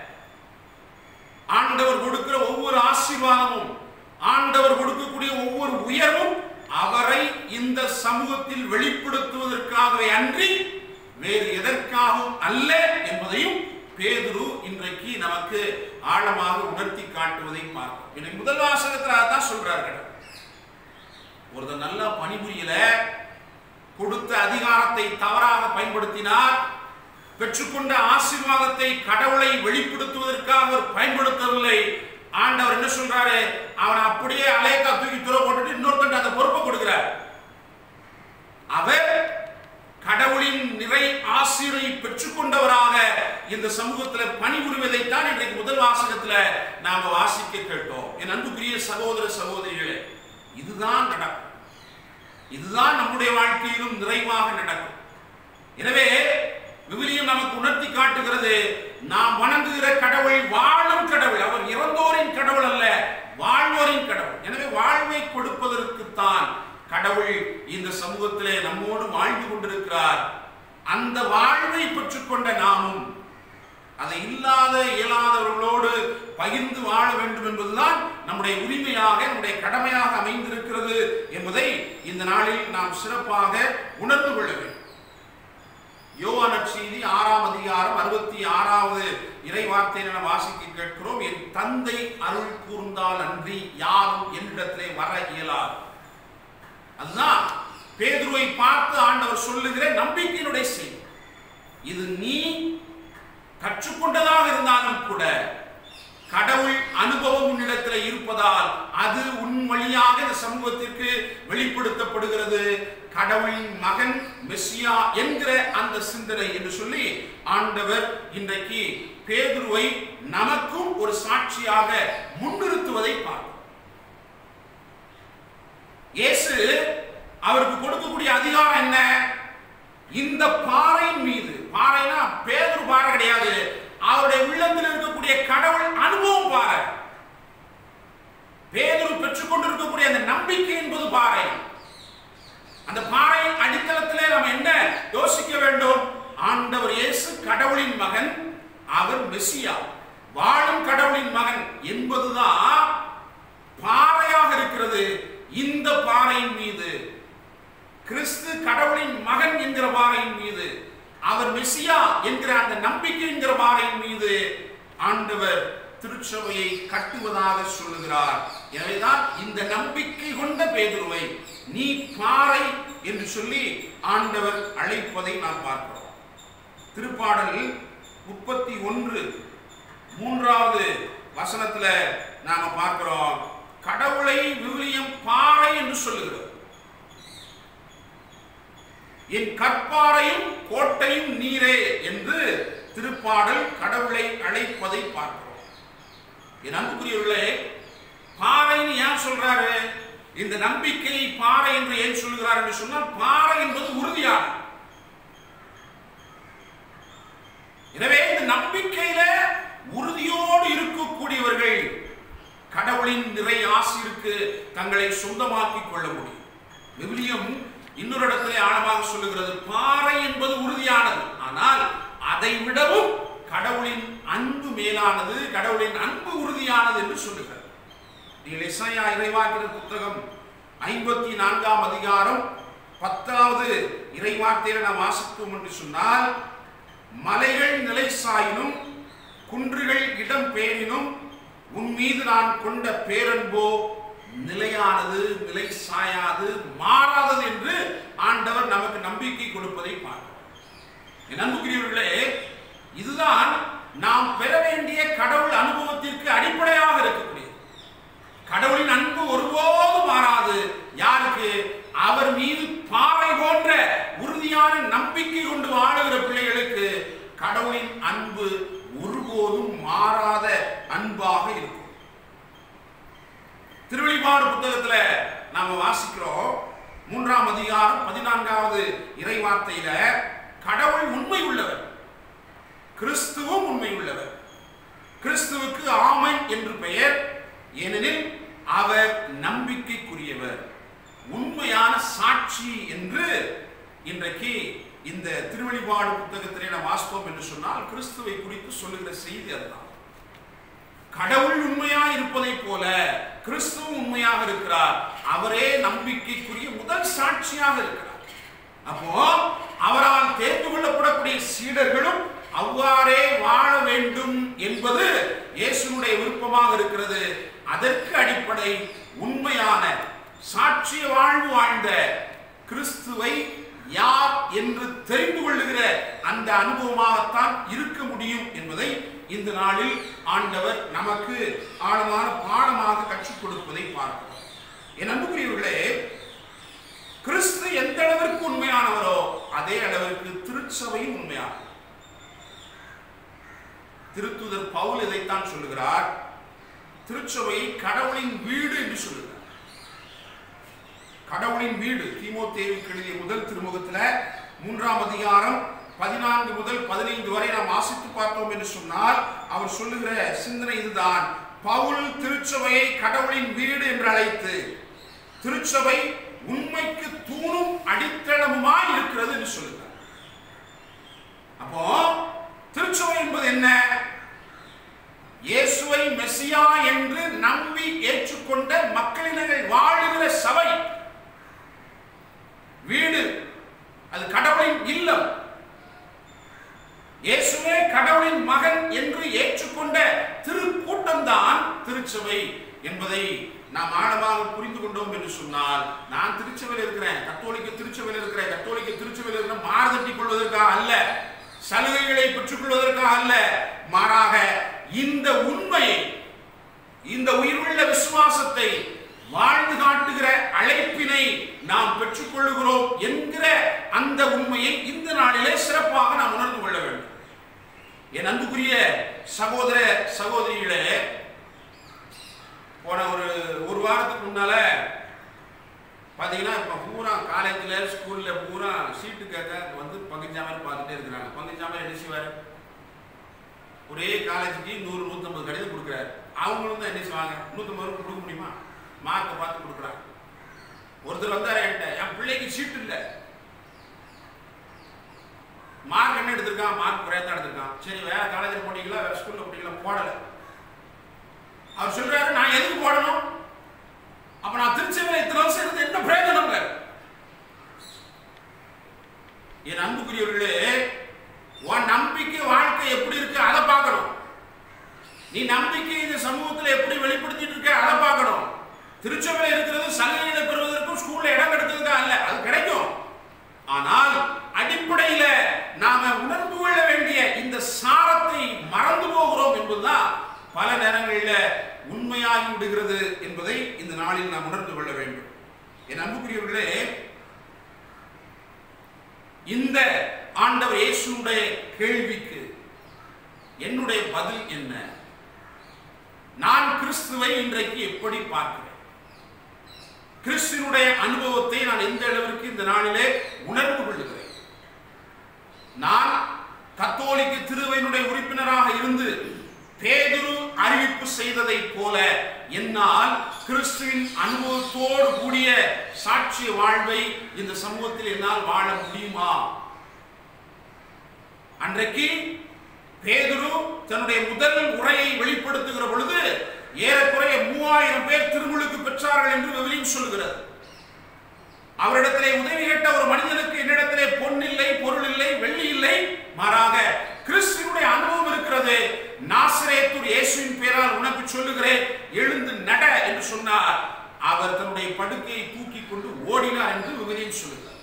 ஆண்டவர் கொடுக்கிற ஒவ்வொரு ஆசீர்வாதமும் ஆண்டவர் கொடுக்கக்கூடிய ஒவ்வொரு உயர்வும் அவரை இந்த சமூகத்தில் வெளிப்படுத்துவதற்காகவே அன்றி வேறு எதற்காகவும் அல்ல என்பதையும் பேதுரு இன்றைக்கு நமக்கு ஆழமாக உணர்த்தி காட்டுவதை பார்க்கிறோம் இன்னைக்கு முதல் வாசகத்தில் அதான் சொல்றார்கள் ஒருத்தர் நல்லா பணிபுரியல கொடுத்த அதிகாரத்தை தவறாக பயன்படுத்தினார் பெற்றுக்கொண்ட ஆசீர்வாதத்தை கடவுளை வெளிப்படுத்துவதற்காக அவர் பயன்படுத்தவில்லை ஆண்டவர் என்ன சொல்றாரு அவனை அப்படியே அலேக்கா தூக்கி துற போட்டுட்டு இன்னொருத்தன் அந்த பொறுப்பை கொடுக்கிறார் அவர் கடவுளின் நிறை ஆசிரை பெற்றுக்கொண்டவராக இந்த சமூகத்தில் பணிபுரிவதைத்தான் இன்றைக்கு முதல் வாசகத்துல நாம வாசிக்க கேட்டோம் என் அன்புக்குரிய சகோதர சகோதரிகளே இதுதான் நடக்கும் இதுதான் நம்முடைய வாழ்க்கையிலும் நிறைவாக நடக்கும் எனவே விவிலியம் நமக்கு உணர்த்தி காட்டுகிறது நாம் வணங்குகிற கடவுள் வாழும் கடவுள் அவர் இறந்தோரின் கடவுள் அல்ல வாழ்வோரின் கடவுள் எனவே வாழ்வை கொடுப்பதற்குத்தான் கடவுள் இந்த சமூகத்திலே நம்மோடு வாழ்ந்து கொண்டிருக்கிறார் அந்த வாழ்வை பெற்றுக்கொண்ட நாமும் அதை இல்லாத இயலாதவர்களோடு பகிர்ந்து வாழ வேண்டும் என்பதுதான் நம்முடைய உரிமையாக நம்முடைய கடமையாக அமைந்திருக்கிறது என்பதை இந்த நாளில் நாம் சிறப்பாக உணர்ந்து கொள்ள வேண்டும் யோவான் நற்செய்தி ஆறாம் அதிகாரம் அறுபத்தி ஆறாவது இறை வார்த்தையை நாம் வாசிக்க கேட்கிறோம் என் தந்தை அருள் கூர்ந்தால் அன்றி யாரும் என்னிடத்திலே வர இயலாது அதுதான் பேதுருவை பார்த்து ஆண்டவர் சொல்லுகிற நம்பிக்கையினுடைய செய்தி இது நீ கற்றுக்கொண்டதாக இருந்தாலும் கூட கடவுள் அனுபவம் உன்னிடத்தில் இருப்பதால் அது உன் வழியாக இந்த சமூகத்திற்கு வெளிப்படுத்தப்படுகிறது கடவுளின் மகன் மெஸ்ஸியா என்கிற அந்த சிந்தனை என்று சொல்லி ஆண்டவர் இன்றைக்கு பேதுருவை நமக்கும் ஒரு சாட்சியாக முன்னிறுத்துவதை பார்க்கிறோம் இயேசு அவருக்கு கொடுக்கக்கூடிய அதிகாரம் என்ன இந்த பாறையின் மீது பாறைனா பேதுரு பாறை கிடையாது அவருடைய உள்ளத்தில் இருக்கக்கூடிய கடவுள் அனுபவம் பாறை பேதுரு பெற்றுக்கொண்டிருக்கக்கூடிய அந்த நம்பிக்கை என்பது பாறை அந்த பாறையின் அடித்தளத்திலே நாம் என்ன யோசிக்க வேண்டும் ஆண்டவர் இயேசு கடவுளின் மகன் அவர் மெஸ்ஸியா வாழும் கடவுளின் மகன் என்பதுதான் பாறையாக இருக்கிறது இந்த பாறையின் மீது கிறிஸ்து கடவுளின் மகன் என்கிற பாறையின் மீது அவர் மெஸ்ஸியா என்கிற அந்த நம்பிக்கை என்கிற பாறையின் மீது ஆண்டவர் திருச்சபையை கட்டுவதாக சொல்லுகிறார் எனவேதான் இந்த நம்பிக்கை கொண்ட பேதுருவை நீ பாறை என்று சொல்லி ஆண்டவர் அழைப்பதை நாம் பார்க்கிறோம் திருப்பாடல் முப்பத்தி ஒன்று மூன்றாவது வசனத்துல நாம பார்க்கிறோம் கடவுளை விவிலியம் பாறை என்று சொல்லுகிறது என் கற்பாறையும் கோட்டையும் நீரே என்று திருப்பாடல் கடவுளை அழைப்பதை பார்க்கிறோம் என் அன்புக்குரியவர்களே பாறைன்னு ஏன் சொல்றாரு இந்த நம்பிக்கை பாறை என்று ஏன் சொல்கிறார் என்று சொன்னால் பாறை என்பது உறுதியான எனவே இந்த நம்பிக்கையில உறுதியோடு இருக்கக்கூடியவர்கள் கடவுளின் நிறை ஆசிற்கு தங்களை சொந்தமாக்கிக் கொள்ள முடியும் விவிலியம் இன்னொரு இடத்திலே ஆழமாக சொல்லுகிறது பாறை என்பது உறுதியானது ஆனால் அதை விடவும் கடவுளின் அன்பு மேலானது கடவுளின் அன்பு உறுதியானது என்று சொல்லுகிறது நீங்கள் இசையா இறைவாக்கிற புத்தகம் ஐம்பத்தி நான்காம் அதிகாரம் பத்தாவது இறைவார்த்தையில நாம் வாசிப்போம் என்று சொன்னால் மலைகள் நிலை சாயினும் குன்றுகள் இடம் பேரினும் உன் மீது நான் கொண்ட பேரன்போ நிலையானது நிலை சாயாது மாறாதது என்று ஆண்டவர் நமக்கு நம்பிக்கை கொடுப்பதை பார்க்கிறோம் என் அன்புக்குரியவர்களே இதுதான் நாம் பெற வேண்டிய கடவுள் அனுபவத்திற்கு அடிப்படையாக இருக்கக்கூடியது கடவுளின் அன்பு ஒருபோதும் மாறாது யாருக்கு அவர் மீது பாறை போன்ற உறுதியான நம்பிக்கை கொண்டு வாழுகிற பிள்ளைகளுக்கு கடவுளின் அன்பு ஒருபோதும் மாறாத அன்பாக இருக்கும் திருவெளிப்பாடு புத்தகத்துல நாம வாசிக்கிறோம் மூன்றாம் அதிகாரம் பதினான்காவது இறை வார்த்தையில கடவுள் உண்மை உள்ளவர் கிறிஸ்துவும் உண்மை உள்ளவர் கிறிஸ்துவுக்கு ஆமன் என்று பெயர் ஏனெனில் அவர் நம்பிக்கைக்குரியவர் உண்மையான சாட்சி என்று இன்றைக்கு இந்த திருவெளிப்பாடு புத்தகத்திலே நாம் வாசிப்போம் என்று சொன்னால் கிறிஸ்துவை குறித்து சொல்லுகிற செய்தி அதுதான் கடவுள் உண்மையாக இருப்பதை போல கிறிஸ்துவ உண்மையாக இருக்கிறார் அவரே நம்பிக்கைக்குரிய முதல் சாட்சியாக இருக்கிறார் அப்போ அவரால் தேர்ந்து கொள்ளப்படக்கூடிய சீடர்களும் அவ்வாறே வாழ வேண்டும் என்பது இயேசுனுடைய விருப்பமாக இருக்கிறது அதற்கு அடிப்படை உண்மையான சாட்சிய வாழ்வு வாழ்ந்த கிறிஸ்துவை யார் என்று தெரிந்து கொள்ளுகிற அந்த அனுபவமாகத்தான் இருக்க முடியும் என்பதை இந்த நாளில் ஆண்டவர் நமக்கு ஆழமான பாடமாக கற்றுக் கொடுப்பதை பார்க்கிறோம் என் அன்புக்குரியவர்களே கிறிஸ்து எந்த அளவிற்கு உண்மையானவரோ அதே அளவிற்கு திருச்சபையும் உண்மையானவர் திருத்துதர் பவுல் இதைத்தான் சொல்லுகிறார் திருச்சபை கடவுளின் வீடு என்று சொல்லுகிறார் கடவுளின் வீடு தீமோத்தேவுக்கு எழுதிய முதல் திருமுகத்துல மூன்றாம் அதிகாரம் பதினான்கு முதல் பதினைந்து வரை நாம் வாசித்து பார்த்தோம் என்று சொன்னால் அவர் சொல்லுகிற சிந்தனை இதுதான் பவுல் திருச்சபையை கடவுளின் வீடு என்று அழைத்து திருச்சபை உண்மைக்கு தூணும் அடித்தளமுமாய் இருக்கிறது என்று சொல்லுகிறார் அப்போ திருச்சபை என்பது என்ன இயேசுவை மெசியா என்று நம்பி ஏற்றுக்கொண்ட மக்களினர்கள் வாழுகிற சபை வீடு அது கடவுளின் இல்லம் திருச்சபை என்பதை நாம் ஆழமாக புரிந்து கொண்டோம் என்று சொன்னால் நான் திருச்சபையில் இருக்கிறேன் கத்தோலிக்க திருச்சபையில் இருக்கிறேன் கத்தோலிக்க திருச்சபையில் இருக்கிற மாறுதட்டி கொள்வதற்காக அல்ல சலுகைகளை பெற்றுக் கொள்வதற்காக அல்ல மாறாக இந்த உண்மையை இந்த உயிருள்ள விசுவாசத்தை வாழ்ந்து காட்டுகிற அழைப்பினை நாம் பெற்றுக்கொள்ளுகிறோம் என்கிற அந்த உண்மையை இந்த நாளிலே சிறப்பாக நாம் உணர்ந்து கொள்ள வேண்டும் என் அன்புக்குரிய சகோதர சகோதரிகளே போன ஒரு ஒரு வாரத்துக்கு முன்னால பாத்தீங்கன்னா இப்போ பூரா காலேஜில் ஸ்கூலில் பூரா சீட்டு கேட்க வந்து பங்குச்சாமல் பார்த்துட்டே இருக்கிறாங்க பங்குச்சாமல் என்ன செய்வார் ஒரே காலேஜுக்கு நூறு நூற்றம்பது கடிதம் கொடுக்குறாரு அவங்களும் தான் என்ன செய்வாங்க நூற்றம்பது ரூபாய் கொடுக்க முடியுமா மார்க்கை பார்த்து கொடுக்குறாங்க ஒருத்தர் வந்தார் என்கிட்ட என் பிள்ளைக்கு சீட்டு இல்லை மார்க் என்ன எடுத்திருக்கான் மார்க் குறையா தான் எடுத்திருக்கான் சரி வேற காலேஜில் போட்டீங்களா வேற ஸ்கூல்ல போட்டீங்களா போடல அவர் சொல்றாரு நான் எதுக்கு போடணும் அப்ப நான் திருச்செந்தூர் இத்தனை வருஷம் இருந்து என்ன பிரயோஜனங்க என் அன்புக்குரியவர்களே உன் நம்பிக்கை வாழ்க்கை எப்படி இருக்கு அதை பார்க்கணும் நீ நம்பிக்கை இந்த சமூகத்தில் எப்படி வெளிப்படுத்திட்டு இருக்க அதை பார்க்கணும் திருச்சபையில் இருக்கிறது சலுகைகளை பெறுவதற்கும் ஸ்கூல்ல இடம் கிடைக்கிறதுக்கா அல்ல அது கிடைக்கும் ஆனால் அடிப்படையில நாம உணர்ந்து கொள்ள வேண்டிய இந்த சாரத்தை மறந்து போகிறோம் என்பதுதான் பல நேரங்களில் உண்மையாகி விடுகிறது என்பதை இந்த நாளில் நாம் உணர்ந்து கொள்ள வேண்டும் என் அன்புக்குரியவர்களே இந்த ஆண்டவர் இயேசுடைய கேள்விக்கு என்னுடைய பதில் என்ன நான் கிறிஸ்துவை இன்றைக்கு எப்படி பார்க்கிறேன் கிறிஸ்துவனுடைய அனுபவத்தை நான் எந்த அளவிற்கு இந்த நாளிலே உணர்ந்து கொள்ளுகிறேன் நான் கத்தோலிக்க திருவையினுடைய உறுப்பினராக இருந்து பேதுரு அறிவிப்பு செய்ததை போல என்னால் கிறிஸ்துவின் அனுபவத்தோடு கூடிய சாட்சிய வாழ்வை இந்த சமூகத்தில் என்னால் வாழ முடியுமா அன்றைக்கு பேதுரு தன்னுடைய முதல் உரையை வெளிப்படுத்துகிற பொழுது ஏறக்குறைய மூவாயிரம் பேர் திருமுழுக்கு பெற்றார்கள் என்று விவிலியம் சொல்கிறது அவரிடத்திலே உதவி கேட்ட ஒரு மனிதனுக்கு என்னிடத்திலே பொன் இல்லை பொருள் இல்லை வெள்ளி இல்லை மாறாக கிறிஸ்துவனுடைய அனுபவம் இருக்கிறது நாசரேத்தூர் இயேசுவின் பேரால் உனக்கு சொல்லுகிறேன் எழுந்து நட என்று சொன்னார் அவர் தன்னுடைய படுக்கையை தூக்கி கொண்டு ஓடினார் என்று விவரியம் சொல்லுகிறார்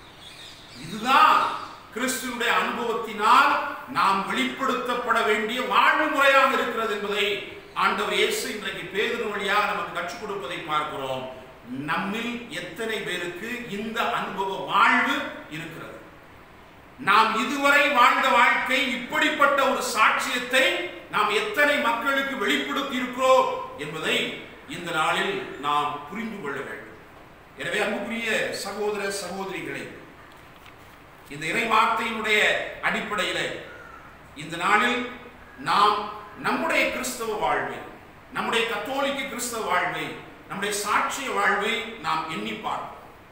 இதுதான் கிறிஸ்துவனுடைய அனுபவத்தினால் நாம் வெளிப்படுத்தப்பட வேண்டிய வாழ்வு முறையாக இருக்கிறது என்பதை ஆண்டவர் இயேசு இன்றைக்கு பேதுரு வழியாக நமக்கு கற்றுக் கொடுப்பதை பார்க்கிறோம் நம்மில் எத்தனை பேருக்கு இந்த அனுபவ வாழ்வு இருக்கிறது நாம் இதுவரை வாழ்ந்த வாழ்க்கை இப்படிப்பட்ட ஒரு சாட்சியத்தை நாம் எத்தனை மக்களுக்கு வெளிப்படுத்தி இருக்கிறோம் என்பதை இந்த நாளில் நாம் புரிந்து கொள்ள வேண்டும் எனவே அன்புக்குரிய சகோதர சகோதரிகளை இந்த இறை வார்த்தையினுடைய அடிப்படையில் இந்த நாளில் நாம் நம்முடைய கிறிஸ்தவ வாழ்வை நம்முடைய கத்தோலிக்க கிறிஸ்தவ வாழ்வை நம்முடைய சாட்சிய வாழ்வை நாம் எண்ணி பார்ப்போம்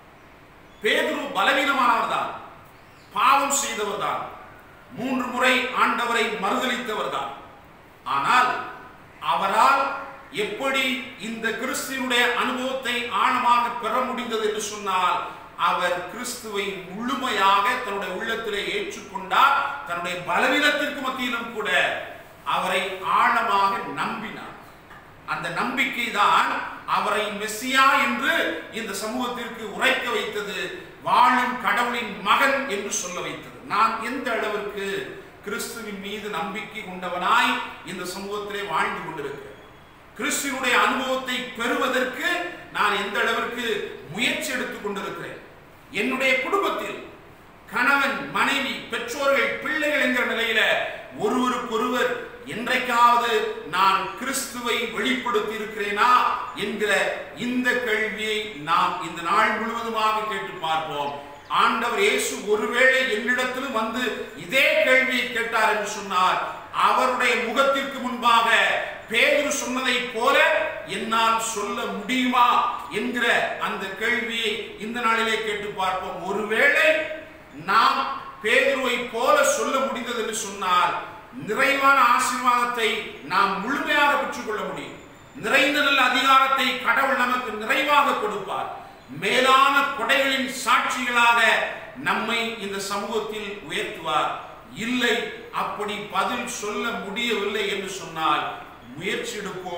பேதுரு பலவீனமானவர் தான் பாவம் செய்தவர் தான் மூன்று முறை ஆண்டவரை மறுதளித்தவர் தான் ஆனால் அவரால் எப்படி இந்த கிறிஸ்துவனுடைய அனுபவத்தை ஆழமாக பெற முடிந்தது என்று சொன்னால் அவர் கிறிஸ்துவை முழுமையாக தன்னுடைய உள்ளத்திலே ஏற்றுக்கொண்டார் தன்னுடைய பலவீனத்திற்கு மத்தியிலும் கூட அவரை ஆழமாக நம்பினார் அந்த நம்பிக்கை தான் அவரை மெஸ்ஸியா என்று இந்த சமூகத்திற்கு உரைக்க வைத்தது வாழும் கடவுளின் மகன் என்று சொல்ல வைத்தது நான் எந்த அளவிற்கு கிறிஸ்துவின் மீது நம்பிக்கை கொண்டவனாய் இந்த சமூகத்திலே வாழ்ந்து கொண்டிருக்கிறேன் கிறிஸ்துவனுடைய அனுபவத்தை பெறுவதற்கு நான் எந்த அளவிற்கு முயற்சி எடுத்துக் கொண்டிருக்கிறேன் என்னுடைய குடும்பத்தில் கணவன் மனைவி பெற்றோர்கள் பிள்ளைகள் என்கிற நிலையில ஒருவருக்கொருவர் என்றைக்காவது நான் கிறிஸ்துவை வெளிப்படுத்தி இருக்கிறேனா என்கிற இந்த கேள்வியை நாம் இந்த நாள் முழுவதுமாக கேட்டு பார்ப்போம் ஆண்டவர் இயேசு ஒருவேளை என்னிடத்திலும் வந்து இதே கேள்வியை கேட்டார் என்று சொன்னார் அவருடைய முகத்திற்கு முன்பாக பேதுரு சொன்னதை போல என்னால் சொல்ல முடியுமா என்கிற அந்த கேள்வியை இந்த நாளிலே கேட்டு பார்ப்போம் ஒருவேளை நாம் பேதுருவை போல சொல்ல முடிந்தது என்று சொன்னால் நிறைவான ஆசீர்வாதத்தை நாம் முழுமையாக பெற்றுக்கொள்ள முடியும் நிறைந்த நல்ல அதிகாரத்தை கடவுள் நமக்கு நிறைவாக கொடுப்பார் மேலான கொடைகளின் சாட்சிகளாக நம்மை இந்த சமூகத்தில் உயர்த்துவார் இல்லை அப்படி பதில் சொல்ல முடியவில்லை என்று சொன்னால் முயற்சி எடுப்போம்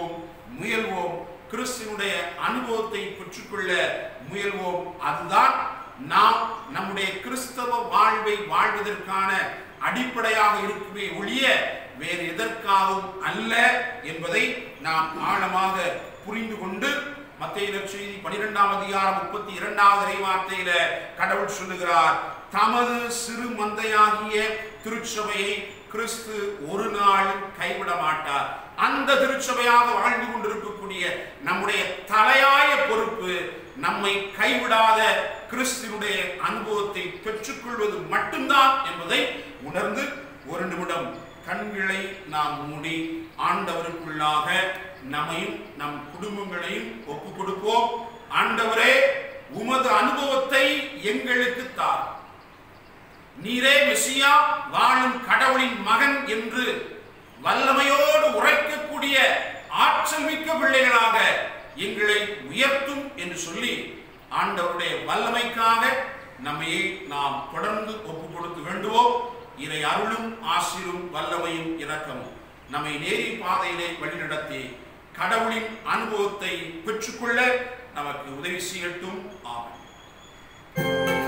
முயல்வோம் கிறிஸ்துவனுடைய அனுபவத்தை பெற்றுக்கொள்ள முயல்வோம் அதுதான் நாம் நம்முடைய கிறிஸ்தவ வாழ்வை வாழ்வதற்கான அடிப்படையாக இருக்குமே ஒழிய வேறு எதற்காகவும் அல்ல என்பதை நாம் ஆழமாக புரிந்து கொண்டு மத்திய நற்செய்தி பனிரெண்டாம் அதிகாரம் முப்பத்தி இரண்டாவது இறைவார்த்தையில கடவுள் சொல்லுகிறார் தமது சிறு மந்தையாகிய திருச்சபையை கிறிஸ்து ஒரு நாளும் கைவிட மாட்டார் அந்த திருச்சபையாக வாழ்ந்து கொண்டிருக்கக்கூடிய நம்முடைய தலையாய பொறுப்பு நம்மை கைவிடாத கிறிஸ்துவனுடைய அனுபவத்தை பெற்றுக்கொள்வது மட்டும்தான் என்பதை உணர்ந்து ஒரு நிமிடம் கண்களை நாம் மூடி ஆண்டவருக்குள்ளாக நம்மையும் நம் குடும்பங்களையும் ஒப்பு கொடுப்போம் ஆண்டவரே உமது அனுபவத்தை எங்களுக்கு தார் நீரே மெசியா வாழும் கடவுளின் மகன் என்று வல்லமையோடு உரைக்கக்கூடிய ஆற்றல் மிக்க பிள்ளைகளாக எங்களை உயர்த்தும் என்று சொல்லி ஆண்டவருடைய வல்லமைக்காக நம்மையே நாம் தொடர்ந்து ஒப்பு கொடுத்து வேண்டுவோம் இதை அருளும் ஆசிரும் வல்லமையும் இரக்கமும் நம்மை நேரி பாதையிலே வழிநடத்தி கடவுளின் அனுபவத்தை பெற்றுக்கொள்ள நமக்கு உதவி செய்யட்டும் ஆமென்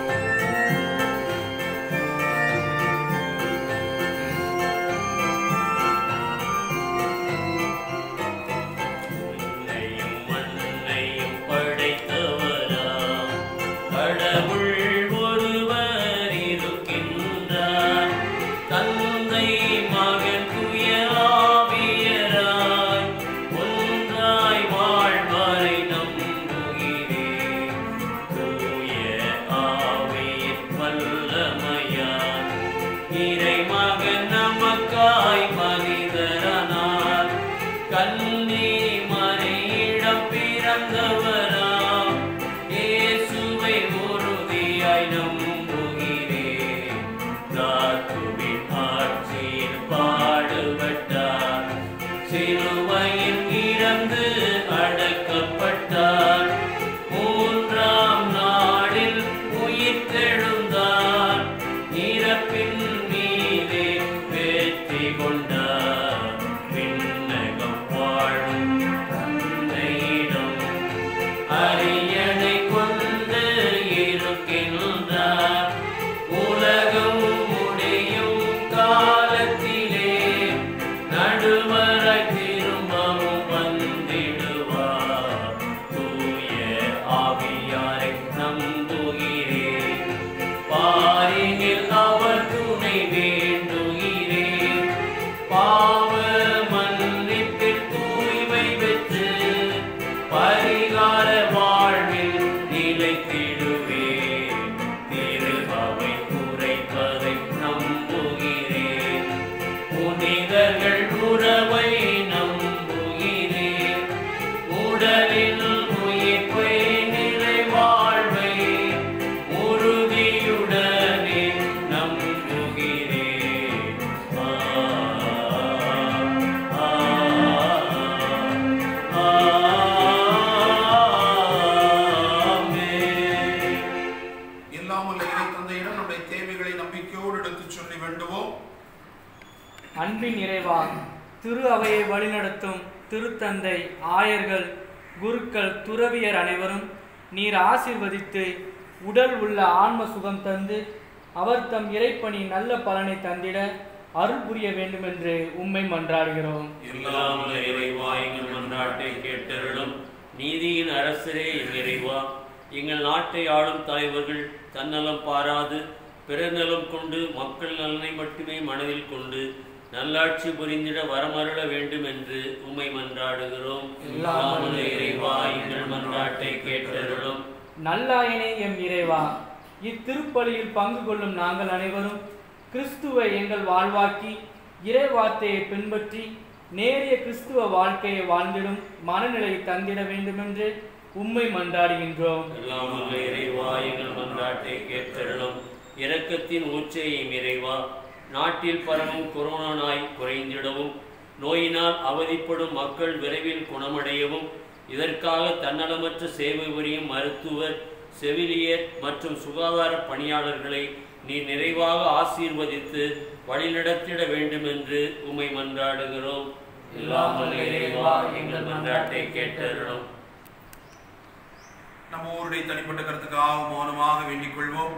விண்ணையும் மண்ணையும் படைத்தவராம் கடவுள் ஒருவர் இருக்கின்றார் தந்தை மகன் தூய ஆவியராய் ஒன்றாய் வாழ்வாரை நம்புகிறேன் தூய ஆவியின் வல்லமையால் இறைமகன் நமக்காய் மனிதரானார் கண்ணி மறையிடம் பிறந்தவராம் இயேசுவை உறுதியாய் நம்புகிறேன் தாத்துவின் ஆட்சியில் பாடுபட்டார் சிலுவையில் இறந்து அடக்கப்பட்டார் மூன்றாம் நாளில் உயிர்த்தெழுந்தார் இறப்பின் மீதே வெற்றி கொண்டார் விண்ணகம் வாழும் தந்தையிடம் அரியணை கொண்டு இருக்கின்றார் உலகம் முடியும் காலத்திலே நடுவராய் திரும்பவும் வந்திடுவார் தூய ஆவியாரை நம்புகிறேன் பாரினில் அவர் துணை வேண்டுகிறேன் பாவ மன்னிப்பில் தூய்மை பெற்று பரிகார வாழ்வில் நிலைத்திடுவேன் திருபாவை குறைப்பதை நம்புகிறேன் புனிதர்கள் உறவை நம்புகிறேன் உடலில் உயிர்ப்பை நிலை வாழ்வை உறுதியுடனே நம்புகிறேன் ஆ, ஆ, ஆமென். எல்லாம் உள்ள இறை தந்தையிடம் நம்முடைய தேவைகளை நம்பிக்கையோடு எடுத்துச் சொல்லி வேண்டுவோம் அன்பின் இறைவா திரு அவையை வழிநடத்தும் திருத்தந்தை ஆயர்கள் குருக்கள் துறவியர் அனைவரும் நீர் ஆசீர்வதித்து உடல் உள்ள ஆன்ம சுகம் தந்து அவர் தம் இறைப்பணி நல்ல பலனை தந்திட அருள் புரிய வேண்டும் என்று உம்மை மன்றாடுகிறோம் எல்லாம் வல்ல இறைவா எங்கள் மன்றாட்டை கேட்டருளும் நீதியின் அரசரே எங்கள் இறைவா எங்கள் நாட்டை ஆளும் தலைவர்கள் தன்னலம் பாராது பிறநலம் கொண்டு மக்கள் நலனை மட்டுமே மனதில் கொண்டு நல்லாட்சி புரிந்திட வரமருள வேண்டும் என்று உம்மை மன்றாடுகிறோம் எல்லாம் வல்ல இறைவா எங்கள் மன்றாட்டை கேட்டருளும் நல்லாயனே எம் இறைவா இத்திருப்பலியில் பங்கு கொள்ளும் நாங்கள் அனைவரும் கிறிஸ்துவை எங்கள் வாழ்வாக்கி இறை வார்த்தையை பின்பற்றி நேரிய கிறிஸ்துவ வாழ்க்கையை வாழ்ந்திடும் மனநிலையை தந்திட வேண்டுமென்று உம்மை மன்றாடுகின்றோம் எல்லாம் வல்ல இறைவா எங்கள் மன்றாட்டை கேட்டருளும் இரக்கத்தின் ஊற்றையும் இறைவா நாட்டில் பரவும் கொரோனா நோய் குறைந்திடவும் நோயினால் அவதிப்படும் மக்கள் விரைவில் குணமடையவும் இதற்காக தன்னலமற்ற சேவை புரியும் மருத்துவர் செவிலியர் மற்றும் சுகாதார பணியாளர்களை நீ நிறைவாக ஆசீர்வதித்து வழிநடத்திட வேண்டும் என்று உம்மை மன்றாடுகிறோம் இல்லாமல் இறைவா எங்கள் மன்றாட்டை கேட்டருளும் நம்ம ஊருடைய தனிப்பட்ட கருத்துக்காக மௌனமாக வேண்டிக் கொள்வோம்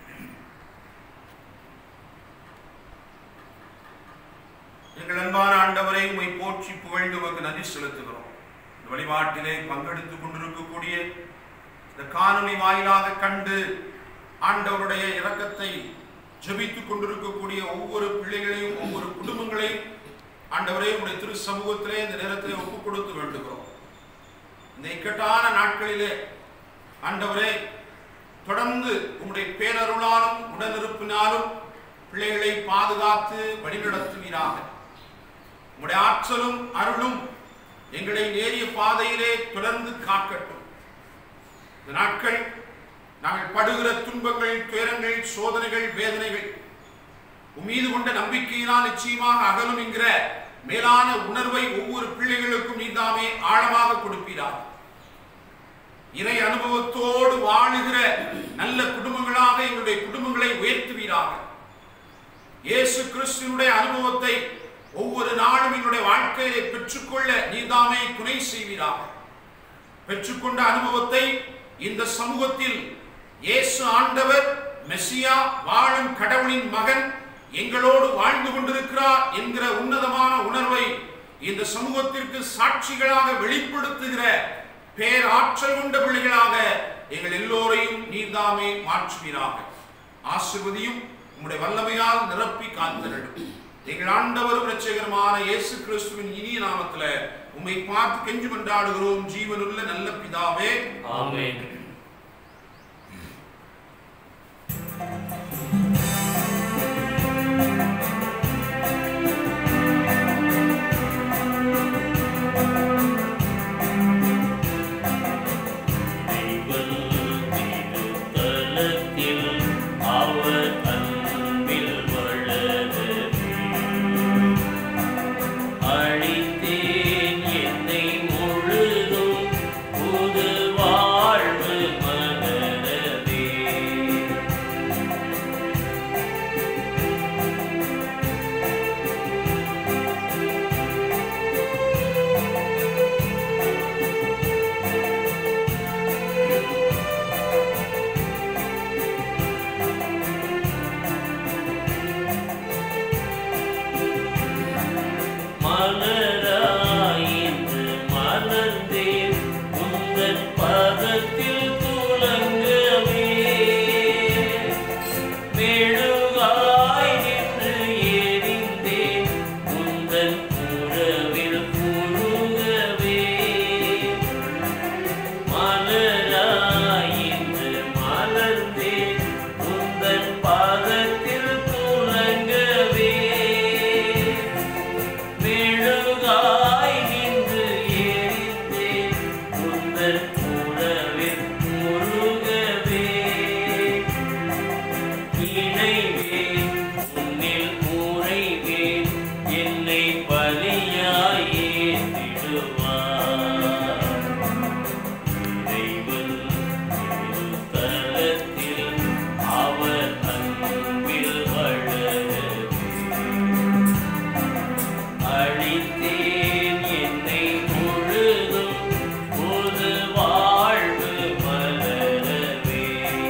எங்கள் அன்பான ஆண்டவரை உம்மை போற்றி புகழ்ந்து உமக்கு நன்றி செலுத்துகிறோம் இந்த வழிபாட்டிலே பங்கெடுத்துக் கொண்டிருக்கக்கூடிய இந்த காணொளி வாயிலாக கண்டு ஆண்டவருடைய இரக்கத்தை ஜெபித்துக் கொண்டிருக்கக்கூடிய ஒவ்வொரு பிள்ளைகளையும் ஒவ்வொரு குடும்பங்களையும் ஆண்டவரே உடைய திரு சமூகத்திலே இந்த நேரத்திலே ஒப்புக் கொடுத்து வேண்டுகிறோம் இந்த இக்கட்டான நாட்களிலே ஆண்டவரே தொடர்ந்து உம்முடைய பேரருளாலும் உடனிருப்பினாலும் பிள்ளைகளை பாதுகாத்து வழிநடத்துவீராக உம்முடைய ஆற்றலும் அருளும் எங்களை நேரிய பாதையிலே தொடர்ந்து காக்கட்டும் இந்த நாட்கள் நாங்கள் படுகிற துன்பங்கள் துயரங்கள் சோதனைகள் வேதனைகள் உம் மீது கொண்ட நம்பிக்கையினால் நிச்சயமாக அகலும் என்கிற மேலான உணர்வை ஒவ்வொரு பிள்ளைகளுக்கும் நீதாமே ஆழமாக கொடுப்பீராக இறை அனுபவத்தோடு வாழுகிற நல்ல குடும்பங்களாக எங்களுடைய குடும்பங்களை உயர்த்துவீராக இயேசு கிறிஸ்துவனுடைய அனுபவத்தை ஒவ்வொரு நாளும் எங்களுடைய வாழ்க்கையிலே பெற்றுக்கொள்ள நீதாமே துணை செய்வீராக பெற்றுக்கொண்ட அனுபவத்தை இந்த சமூகத்தில் இயேசு ஆண்டவர் மெசியா வாழும் கடவுளின் மகன் எங்களோடு வாழ்ந்து கொண்டிருக்கிறார் என்கிற உன்னதமான உணர்வை இந்த சமூகத்திற்கு சாட்சிகளாக வெளிப்படுத்துகிற பேராற்றல் கொண்ட பிள்ளைகளாக எங்கள் எல்லோரையும் நீர்தாமே மாற்றுவீராக ஆசிர்வதியும் உம்முடைய வல்லமையால் நிரப்பி காத்தரடும் எங்கள் ஆண்டவரும் இரட்சகருமான இயேசு கிறிஸ்துவின் இனிய நாமத்துல உம்மை பார்த்து கெஞ்சு கொண்டாடுகிறோம் ஜீவனுள்ள நல்ல பிதாவே ஆமென் திருத்தலத்தில் அவர் அன்பில் வளரவே அழித்தேன் என்னை முழுதும் புது வாழ்வு மலரவே மலராயின்று மலர்ந்தேன் உந்தன் பதத்தில் துலங்கவே மெழுகாய் நின்று எரிந்தேன் உந்தன் உறவில் புழுகவே மலராயின்று மலர்ந்தேன் உந்தன் பாதத்தில் துலங்கவே மெழுகாய் நின்று எரிந்தேன் உந்தன் உறவில் முருகவே இணைவேன் உன்னில் உறைவேன் என்னை பலியாய் ஏற்றிடுவார் இறைவன் திருத்தலத்தில் அவர் அன்பில் வளரவே அழித்தேன் என்னை முழுதும் புது வாழ்வு மலரவே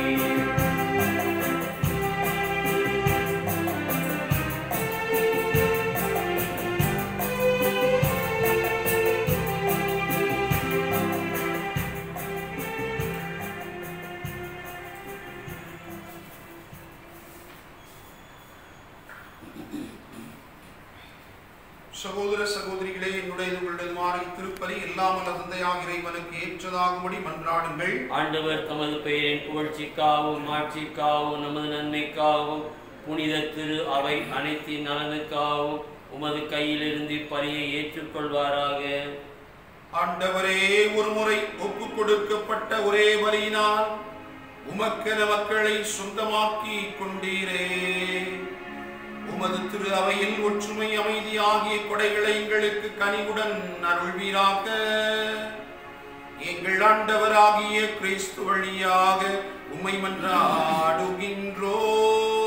சகோதர சகோதரிகளே என்னுடைய உங்களுடைய மாறி திருப்பலி எல்லாமல்ல தந்தையாக இறைவனுக்கு ஏற்றதாகும்படி மன்றாடுங்கள் ஆண்டவர் தமது பெயரின் புகழ்ச்சிக்காகவும் ஆட்சிக்காகவும் நமது நன்மைக்காகவும் புனித திரு அவை அனைத்தின் நலனுக்காகவும் உமது கையிலிருந்து பலியை ஏற்றுக்கொள்வாராக ஆண்டவரே ஒரு முறை ஒப்பு கொடுக்கப்பட்ட ஒரே வழியினால் உமக்கென மக்களை சொந்தமாக்கி கொண்டீரே உமது திரு அவையில் ஒற்றுமை அமைதி ஆகிய கொடைகளை எங்களுக்கு கனிவுடன் அருள்வீராக எங்கள் ஆண்டவராகிய கிறிஸ்து வழியாக உம்மை மன்றாடுகின்றோ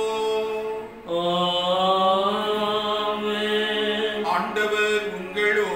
ஆமென். ஆண்டவர் உங்களோடு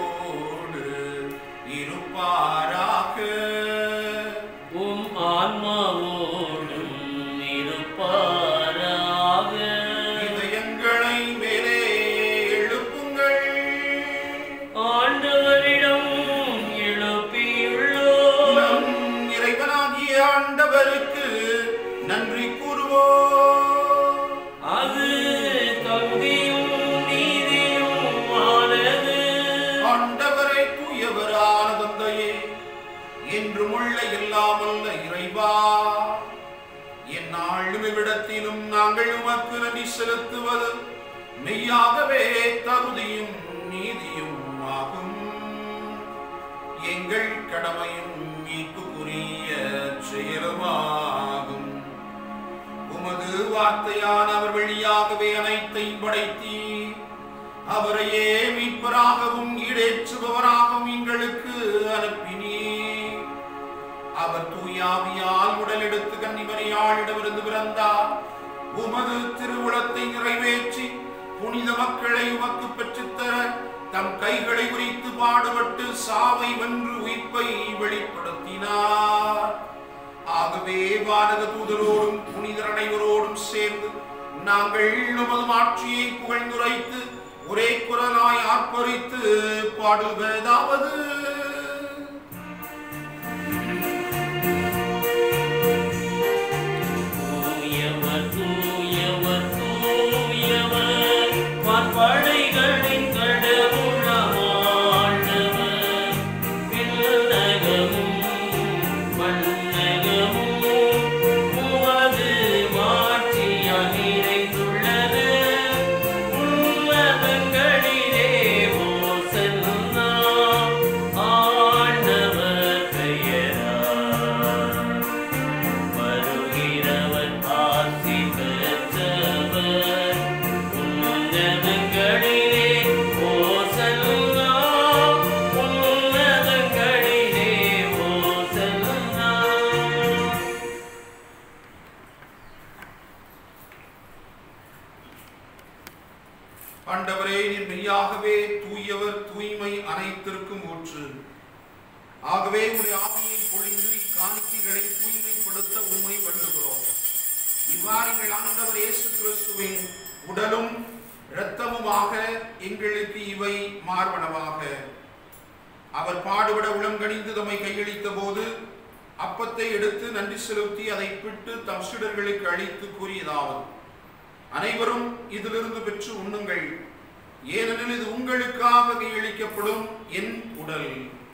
நேரத்திலும் நாங்கள் உமக்கு நன்றி செலுத்துவது மெய்யாகவே தகுதியும் நீதியும் ஆகும் எங்கள் கடமையும் மீட்புக்குரிய செயலுமாகும் உமது வார்த்தையான அவர் வழியாகவே அனைத்தையும் படைத்தீ அவரையே மீட்பராகவும் ஈடேற்றுபவராகவும் எங்களுக்கு அனுப்பினீர் அவர் தூயாவியால் உடலெடுத்து கன்னிமரியாளிடமிருந்து பிறந்தார் உமது திருவுளத்தை நிறைவேற்றி புனித மக்களை உமக்கு பெற்றுத்தர தம் கைகளை குறித்து பாடுபட்டு சாவை வென்று உயிர்ப்பை வெளிப்படுத்தினார் ஆகவே வானக தூதரோடும் புனிதர் அனைவரோடும் சேர்ந்து நாங்கள் உமது மாட்சியை புகழ்ந்துரைத்து ஒரே குரலாய் ஆர்ப்பரித்து பாடுவதாவது தூயவர் தூயவர் தூயவர் வான்படைகளின் கடவுளமாண்டவர் விண்ணகமும் மண்ணகமும் உமது மாட்சியால் நிறைந்துள்ளது உன்னதங்களிலே ஓசன்னா ஆண்டவர் பெயரால் வருகிறவர் ஆசி பெற்றவர் உன்னதங்களிலே ஓசன்னா உன்னதங்களிலே ஓசன்னா ஆண்டவரே நீர் மெய்யாகவே தூயவர் தூய்மை அனைத்திற்கும் ஊற்று ஆகவே உடைய ஆவியை பொழிந்து இக்காணிக்கைகளை தூய்மைப்படுத்த உண்மை வேண்டுகிறோம் இவ்வாறு எங்கள் ஆண்டவர் இயேசு கிறிஸ்துவின் உடலும் இரத்தமுமாக எங்களுக்கு இவை மார்பனவாக அவர் பாடுபட உளங்கணிந்து தம்மை கையளித்த போது அப்பத்தை எடுத்து நன்றி செலுத்தி அதை பிட்டு தம் சீடர்களுக்கு அளித்து கூறியதாவது அனைவரும் இதிலிருந்து பெற்று உண்ணுங்கள் ஏனெனில் இது உங்களுக்காக கையளிக்கப்படும் என் உடல்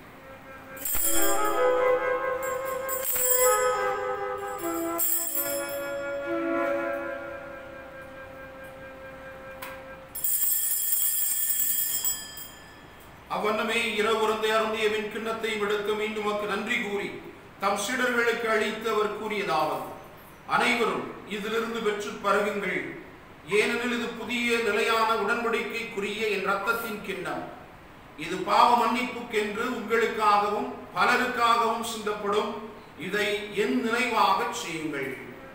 அவ்வண்ணமே இரவுருந்தை அருந்திய வின் கிண்ணத்தை எடுத்து மீண்டும் உமக்கு நன்றி கூறி தம் சீடர்களுக்கு அளித்து அவர் கூறியதாவது அனைவரும் இதிலிருந்து பெற்று பருகுங்கள் ஏனெனில் இது புதிய நிலையான உடன்படிக்கைக்குரிய என் ரத்தத்தின் கிண்ணம் இது பாவ மன்னிப்புக்கென்று உங்களுக்காகவும் பலருக்காகவும் சிந்தப்படும் இதை என் நினைவாகச் செய்யுங்கள்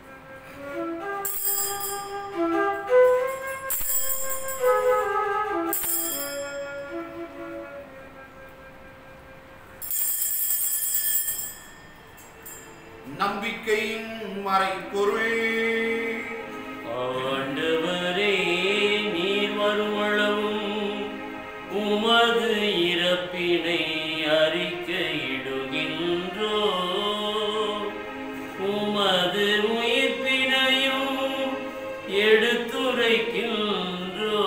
நம்பிக்கையின் மறைப்பொருள் ஆண்டவரே நீர் வருமளவும் உமது இறப்பினை அறிக்கையிடுகின்றோ உமது உயிர்ப்பினையும் எடுத்துரைக்கின்றோ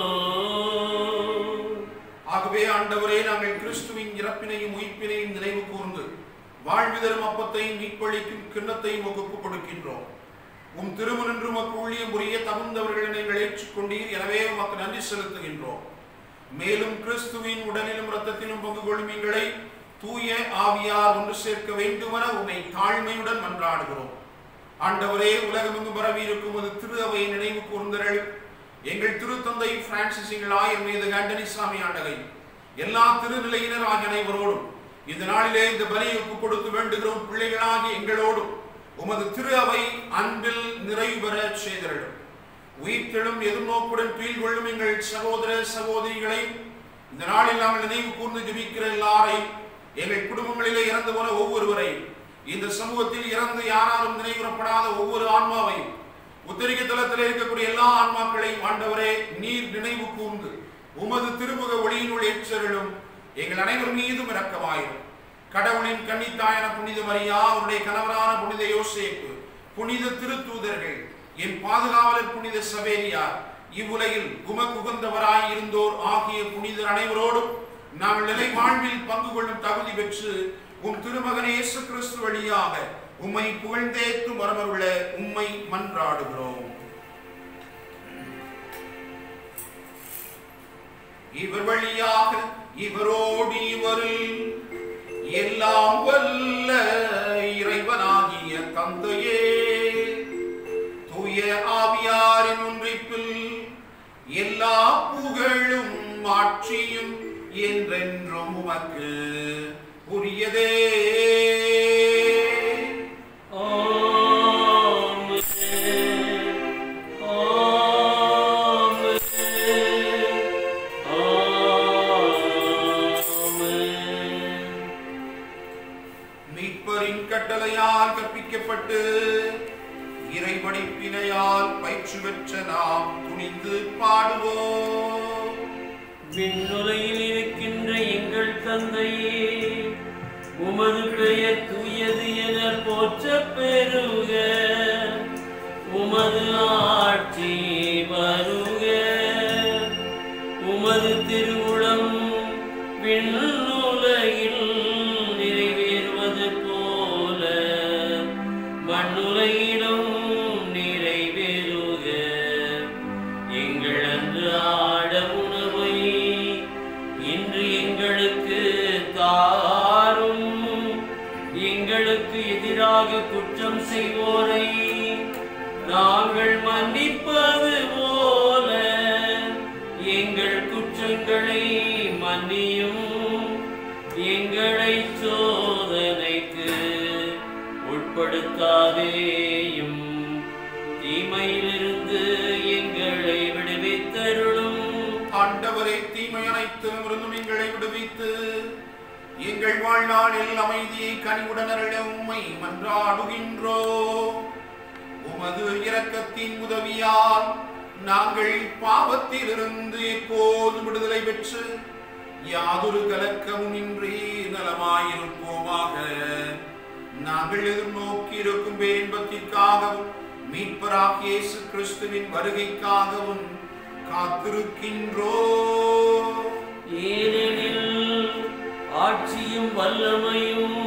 ஆகவே ஆண்டவரே நாங்கள் கிறிஸ்துவின் இறப்பினையும் உயிர்ப்பினையும் நினைவு கூர்ந்து வாழ்வு தரும் அப்பத்தையும் மீட்பளிக்கும் கிண்ணத்தையும் உமக்கு கொடுக்கின்றோம் உம் திருமணன்று உமக்கு ஊழியம் புரிய தகுந்தவர்களை நீங்கள் ஏற்றுக்கொண்டீர் எனவே உமக்கு நன்றி செலுத்துகின்றோம் மேலும் கிறிஸ்துவின் உடலிலும் இரத்தத்திலும் பங்கு கொள்ளும் எங்களை தூய ஆவியார் ஒன்று சேர்க்க வேண்டுமென உம்மை தாழ்மையுடன் மன்றாடுகிறோம் ஆண்டவரே உலகமெங்கும் பரவி இருக்கும் ஒரு திரு அவை நினைவு கூர்ந்தர்கள் எங்கள் திருத்தந்தை பிரான்சிஸ் எங்கள் ஆயர் மீது ஆண்டனிசாமி ஆண்டகை எல்லா திருநிலையினர் ஆகிய அனைவரோடும் இந்த நாளிலே இந்த பலியை ஒப்புக் கொடுத்து வேண்டுகிறோம் பிள்ளைகளாகிய எங்களோடும் உமது திரு அவை அன்பில் நிறைவு பெற செய்தருளும் உயிர்த்தெழும் எதிர்நோக்குடன் துயில் கொள்ளும் எங்கள் சகோதர சகோதரிகளை இந்த நாளில் நாங்கள் நினைவு கூர்ந்து ஜெபிக்கிற எல்லாரையும் எங்கள் குடும்பங்களிலே இறந்து போன ஒவ்வொருவரையும் இந்த சமூகத்தில் இறந்து யாராலும் நினைவுறப்படாத ஒவ்வொரு ஆன்மாவையும் உத்தரிக்க தளத்தில் இருக்கக்கூடிய எல்லா ஆன்மாக்களையும் ஆண்டவரே நீர் நினைவு கூர்ந்து உமது திருமுக ஒளியினுள் ஏற்றருளும் எங்கள் அனைவர் மீதும் இரக்கமாயிரும் கடவுளின் கன்னித்தாயன புனித மரியா அவருடைய கணவரான புனித யோசேப்பு புனித திருத்தூதர்கள் என் பாதுகாவலர் புனித சவேரியார் இவ்வுலகில் உமக்குகந்தவராய் இருந்தோர் ஆகிய புனிதர் அனைவரோடும் நாங்கள் நிலை வாழ்வில் பங்கு கொள்ளும் தகுதி பெற்று உம் திருமகன் இயேசு கிறிஸ்து வழியாக உம்மை புகழ்ந்தேத்து மரமருள உம்மை மன்றாடுகிறோம் இவர் வழியாக இவரோடு இவரில் எல்லாம் வல்ல இறைவனாகிய தந்தையே தூய ஆவியாரின் ஒன்றிப்பில் எல்லா புகழும் ஆட்சியும் என்றென்றும் உமக்கு உரியதே மீட்பரின் கட்டளையால் கற்பிக்கப்பட்டு இறைபடிப்பினையால் பயிற்சி பெற்ற நாம் துணிந்து பாடுவோம் விண்ணுலகில் இருக்கின்ற எங்கள் தந்தையே உமது பெயர் தூயது என போற்ற பெறுக உமது ஆட்சி வருக உமது திருவுளம் விண்ணுலகில் நிறைவேறுவது போல மண்ணுலகிலும் நிறைவேறுக எங்கள் அன்றாட உணவை இன்று எங்களுக்கு தாரும் எங்களுக்கு எதிராக குற்றம் செய்வோரை நாங்கள் மன்னிப்பது போல எங்கள் குற்றங்களை மன்னியும் எங்களை சோதனைக்கு உட்படுத்தாதேயும் தீமையிலிருந்து எங்களை விடுவித்தருளும் ஆண்டவரே தீமை அனைத்தும் இருந்தும் எங்களை விடுவித்து எங்கள் வாழ்நாளில் அமைதியை கனிவுடன் அருள உம்மை மன்றாடுகின்றோ உமது இரக்கத்தின் உதவியால் நாங்கள் பாவத்திலிருந்து எப்போதும் விடுதலை பெற்று யாதொரு கலக்கமும் இன்றி நலமாயிருப்போமாக நாங்கள் எதிர்நோக்கி இருக்கும் பேரின்பத்திற்காகவும் மீட்பராக இயேசு கிறிஸ்துவின் வருகைக்காகவும் காத்திருக்கின்றோ ஏனெனில் ஆட்சியும் வல்லமையும்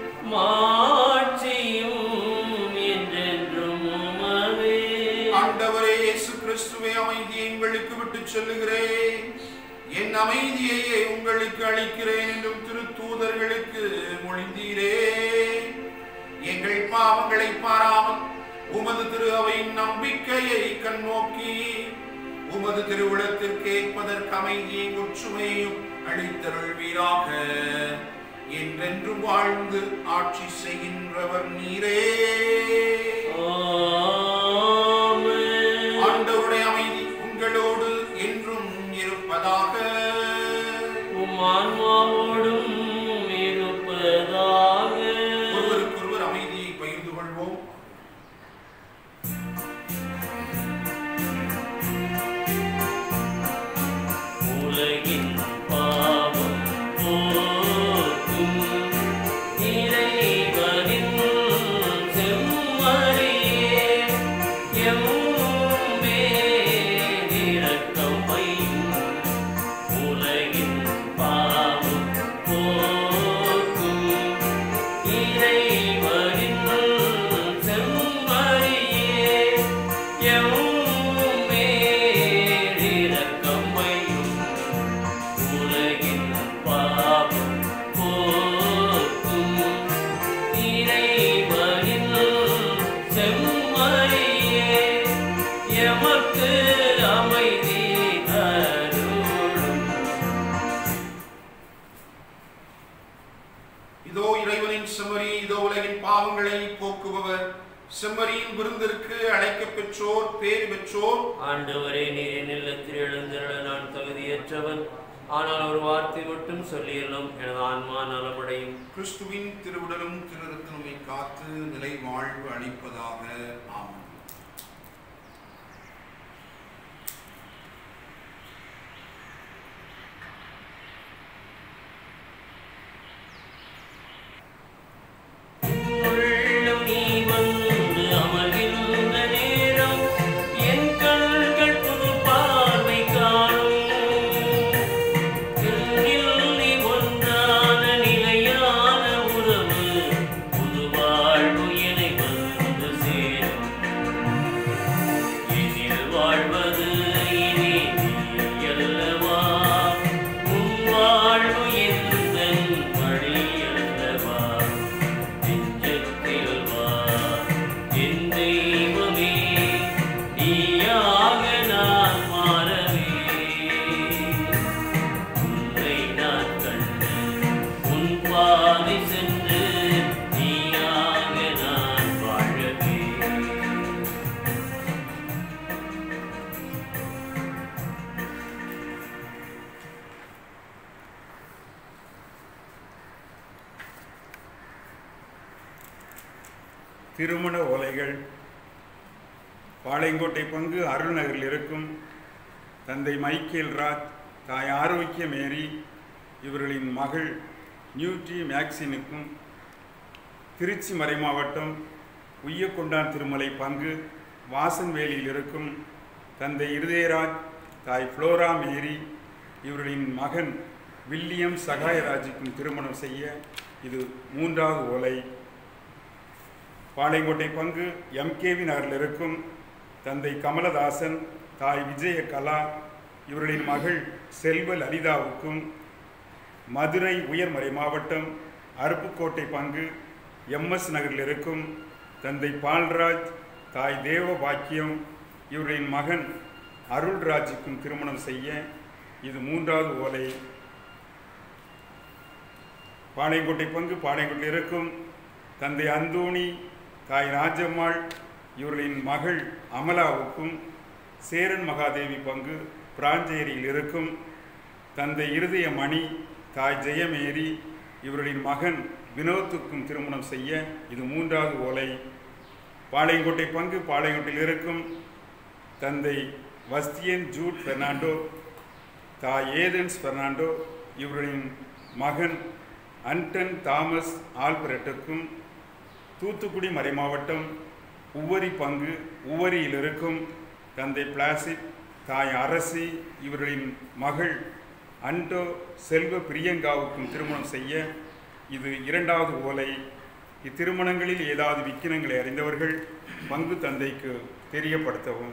மாட்சியும் என்றென்றும் உமதே ஆண்டவரே இயேசு கிறிஸ்துவை அமைதியை உங்களுக்கு விட்டுச் சொல்லுகிறேன் என் அமைதியையே உங்களுக்கு அளிக்கிறேன் என்றும் திருத்தூதர்களுக்கு மொழிந்தீரே எங்கள் பாவங்களை பாராமல் உமது திரு அவையின் நம்பிக்கையை கண்ணோக்கி உமது திருவுளத்திற்கு ஏற்பதற்கு அமைதியை ஒற்றுமையும் அளித்தருள்வீராக என்றென்றும் வாழ்ந்து ஆட்சி செய்கின்றவர் நீரே ஆமென். ஆண்டவருடைய அமைதி உங்களோடு என்றும் இருப்பதாக உம் ஆன்மாவோடும் இருப்பதாக ஒருவருக்கொருவர் அமைதியை பகிர்ந்து கொள்வோம் உலகின் பாவம் போக்கும் இறைவனின் செம்மறியே எம்மே இரக்கம் வையும் உலகின் பாவம் போக்கும் இறைவனின் செம்மறியே எம்மே இரக்கம் வையும் உலகின் பாவம் போக்கும் இறைவனின் செம்மறியே எமக்கு அமைதி அருளும் இதோ இறைவனின் செம்மறி இதோ உலகின் பாவங்களை போக்குபவர் செம்மறியின் விருந்திற்கு அழைக்கப் பெற்றோர் பேர் பெற்றோர் ஆண்டவரே நீர் என் இல்லத்தில் எழுந்திருள நான் தகுதியற்றவன் ஆனால் ஒரு வார்த்தை மட்டும் சொல்லியலும் எனது ஆன்மா நலமடையும் கிறிஸ்துவின் திருவுடலும் திருரத்தனமை காத்து நிலை வாழ்வு அளிப்பதாக ஆமென் உள்ளம் நீ வந்து அமர்கின்ற நேரம் என் கண்கள் புது பார்வை காணும் என்னில் நீ ஒன்றான நிலையான உறவு புது வாழ்வு என்னை வந்து சேரும் எதில் வாழ்வது இனி நீ அல்லவா திருமண ஓலைகள் பாளையங்கோட்டை பங்கு அருள்நகரில் இருக்கும் தந்தை மைக்கேல் ராஜ் தாய் ஆரோக்கிய மேரி இவர்களின் மகள் நியூட்ரி மேக்சினுக்கும் திருச்சி மறைமாவட்டம் உய்யக்கொண்டான் திருமலை பங்கு வாசன்வேலியில் இருக்கும் தந்தை இருதயராஜ் தாய் ஃப்ளோரா மேரி இவர்களின் மகன் வில்லியம் சகாயராஜுக்கும் திருமணம் செய்ய இது மூன்றாவது ஓலை பாளையங்கோட்டை பங்கு எம்கேவி நகரில் இருக்கும் தந்தை கமலதாசன் தாய் விஜய கலா இவர்களின் மகள் செல்வ லலிதாவுக்கும் மதுரை உயர்மறை மாவட்டம் அருப்புக்கோட்டை பங்கு எம்எஸ் நகரில் இருக்கும் தந்தை பால்ராஜ் தாய் தேவ பாக்கியம் இவர்களின் மகன் அருள்ராஜுக்கும் திருமணம் செய்ய இது மூன்றாவது ஓலை பாளையங்கோட்டை பங்கு பாளையங்கோட்டில் இருக்கும் தந்தை அந்தோணி தாய் ராஜம்மாள் இவர்களின் மகள் அமலாவுக்கும் சேரன் மகாதேவி பங்கு பிராஞ்சேரியில் இருக்கும் தந்தை இருதய மணி தாய் ஜெயமேரி இவர்களின் மகன் வினோத்துக்கும் திருமணம் செய்ய இது மூன்றாவது ஓலை பாளையங்கோட்டை பங்கு பாளையங்கோட்டையில் இருக்கும் தந்தை வஸ்தியன் ஜூட் பெர்னாண்டோ தாய் ஏதன்ஸ் பெர்னாண்டோ இவர்களின் மகன் அன்டன் தாமஸ் ஆல்பரெட்டுக்கும் தூத்துக்குடி மறைமாவட்டம் உவரி பங்கு உவரியில் இருக்கும் தந்தை பிளாசிட் தாய் அரசி இவர்களின் மகள் அன்டோ செல்வ பிரியங்காவுக்கும் திருமணம் செய்ய இது இரண்டாவது ஓலை இத்திருமணங்களில் ஏதாவது விக்கினங்களை அறிந்தவர்கள் பங்கு தந்தைக்கு தெரியப்படுத்தவும்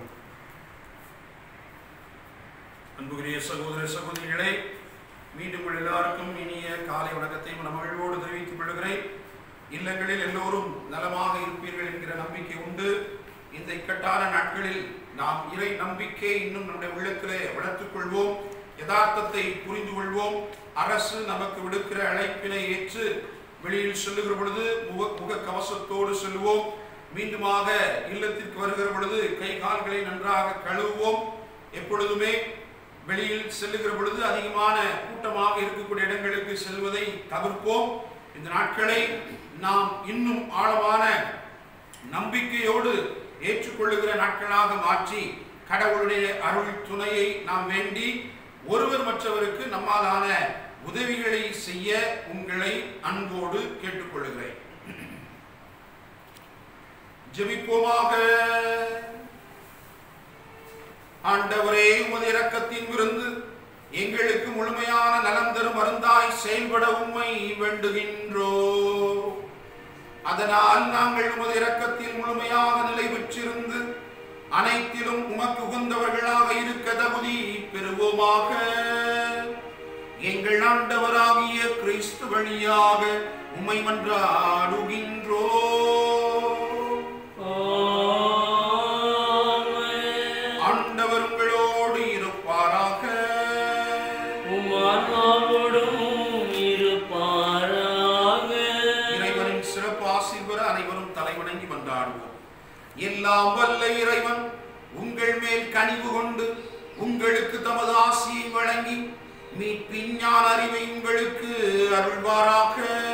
அன்புக்குரிய சகோதர சகோதரிகளே மீண்டும் உங்கள் எல்லாருக்கும் இனிய காலை வணக்கத்தை மகிழ்வோடு தெரிவித்துக் கொள்கிறேன் இல்லங்களில் எல்லோரும் நலமாக இருப்பீர்கள் என்கிற நம்பிக்கை உண்டு இந்த இக்கட்டான நாட்களில் நாம் இறை நம்பிக்கை இன்னும் நம்முடைய உள்ளத்திலே வளர்த்துக் கொள்வோம் யதார்த்தத்தை புரிந்து கொள்வோம் அரசு நமக்கு விடுக்கிற அழைப்பினை ஏற்று வெளியில் செல்லுகிற பொழுது முக முக கவசத்தோடு செல்வோம் மீண்டுமாக இல்லத்திற்கு வருகிற பொழுது கை கால்களை நன்றாக கழுவுவோம் எப்பொழுதுமே வெளியில் செல்லுகிற பொழுது அதிகமான கூட்டமாக இருக்கக்கூடிய இடங்களுக்கு செல்வதை தவிர்ப்போம் இந்த நாட்களை நாம் இன்னும் ஆழமான நம்பிக்கையோடு ஏற்றுக்கொள்ளுகிற நாட்களாக மாற்றி கடவுளுடைய அருள் துணையை நாம் வேண்டி ஒருவர் மற்றவருக்கு நம்மாலான உதவிகளை செய்ய உங்களை அன்போடு கேட்டுக்கொள்கிறேன் ஜெபிப்போமாக ஆண்டவரே உமது இரக்கத்தின் விருந்து எங்களுக்கு முழுமையான நலம் தரும் மருந்தாய் செயல்பட உம்மை வேண்டுகின்றோ அதனால் நாங்கள் உமது இரக்கத்தில் முழுமையாக நிலை பெற்றிருந்து அனைத்திலும் உமக்கு உகந்தவர்களாக இருக்க தகுதி பெறுவோமாக எங்கள் ஆண்டவராகிய கிறிஸ்து வழியாக உம்மை மன்றாடுகின்றோ ஆமென். ஆண்டவர் உங்களோடு இருப்பாராக உம் ஆன்மாவோடும் இருப்பாராக. இறைவனின் சிறப்பு ஆசீர்வர அனைவரும் தலைவணங்கி மன்றாடுவோம் எல்லாம் வல்ல இறைவன் உங்கள் மேல் கனிவு கொண்டு உங்களுக்கு தமது ஆசியை வழங்கி மீட்பின் ஞான அறிவை உங்களுக்கு அருள்வாராக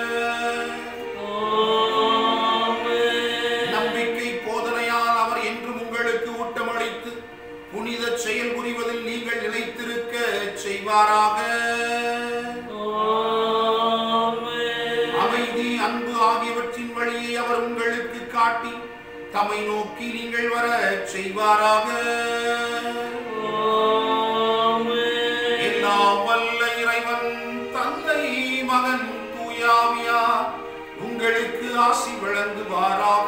ஆமென். நம்பிக்கை போதனையால் அவர் என்றும் உங்களுக்கு ஊட்டமளித்து புனித செயல் புரிவதில் நீங்கள் நிலைத்திருக்க செய்வாராக ஆமென். அமைதி அன்பு ஆகியவற்றின் வழியை அவர் உங்களுக்கு காட்டி தம்மை நோக்கி நீங்கள் வர செய்வாராக ஆமென். எல்லாம் வல்ல இறைவன் தந்தை மகன் தூயாவியா உங்களுக்கு ஆசி வழங்குவாராக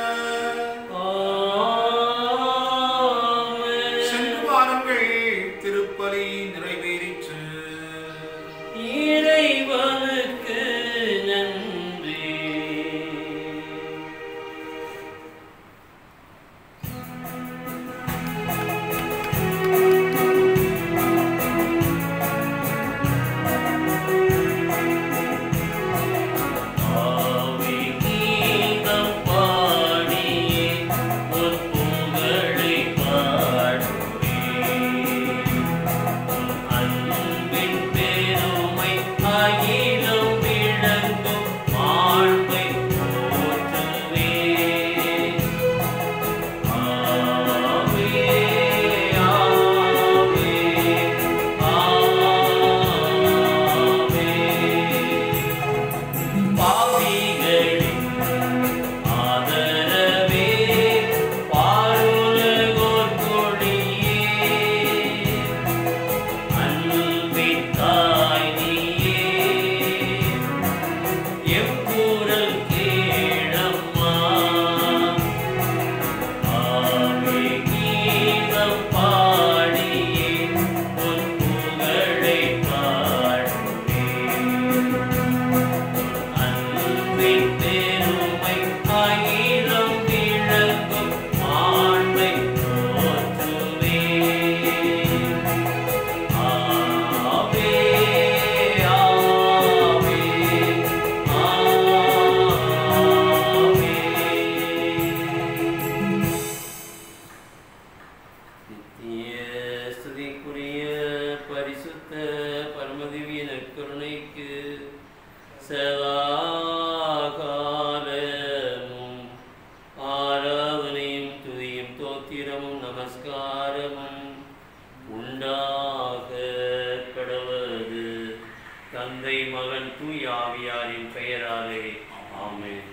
ஆமென். சென்று வாருங்கள் திருப்பலி நிறைவேறிற்று இறைவனுக்கு நன்றி ஆவி கீதம் பாடியே உன் புகழை பாடுவேன் நமஸ்காரமும் உண்டாக கடவது தந்தை மகன் தூயாவியாரின் பெயராலே ஆமென்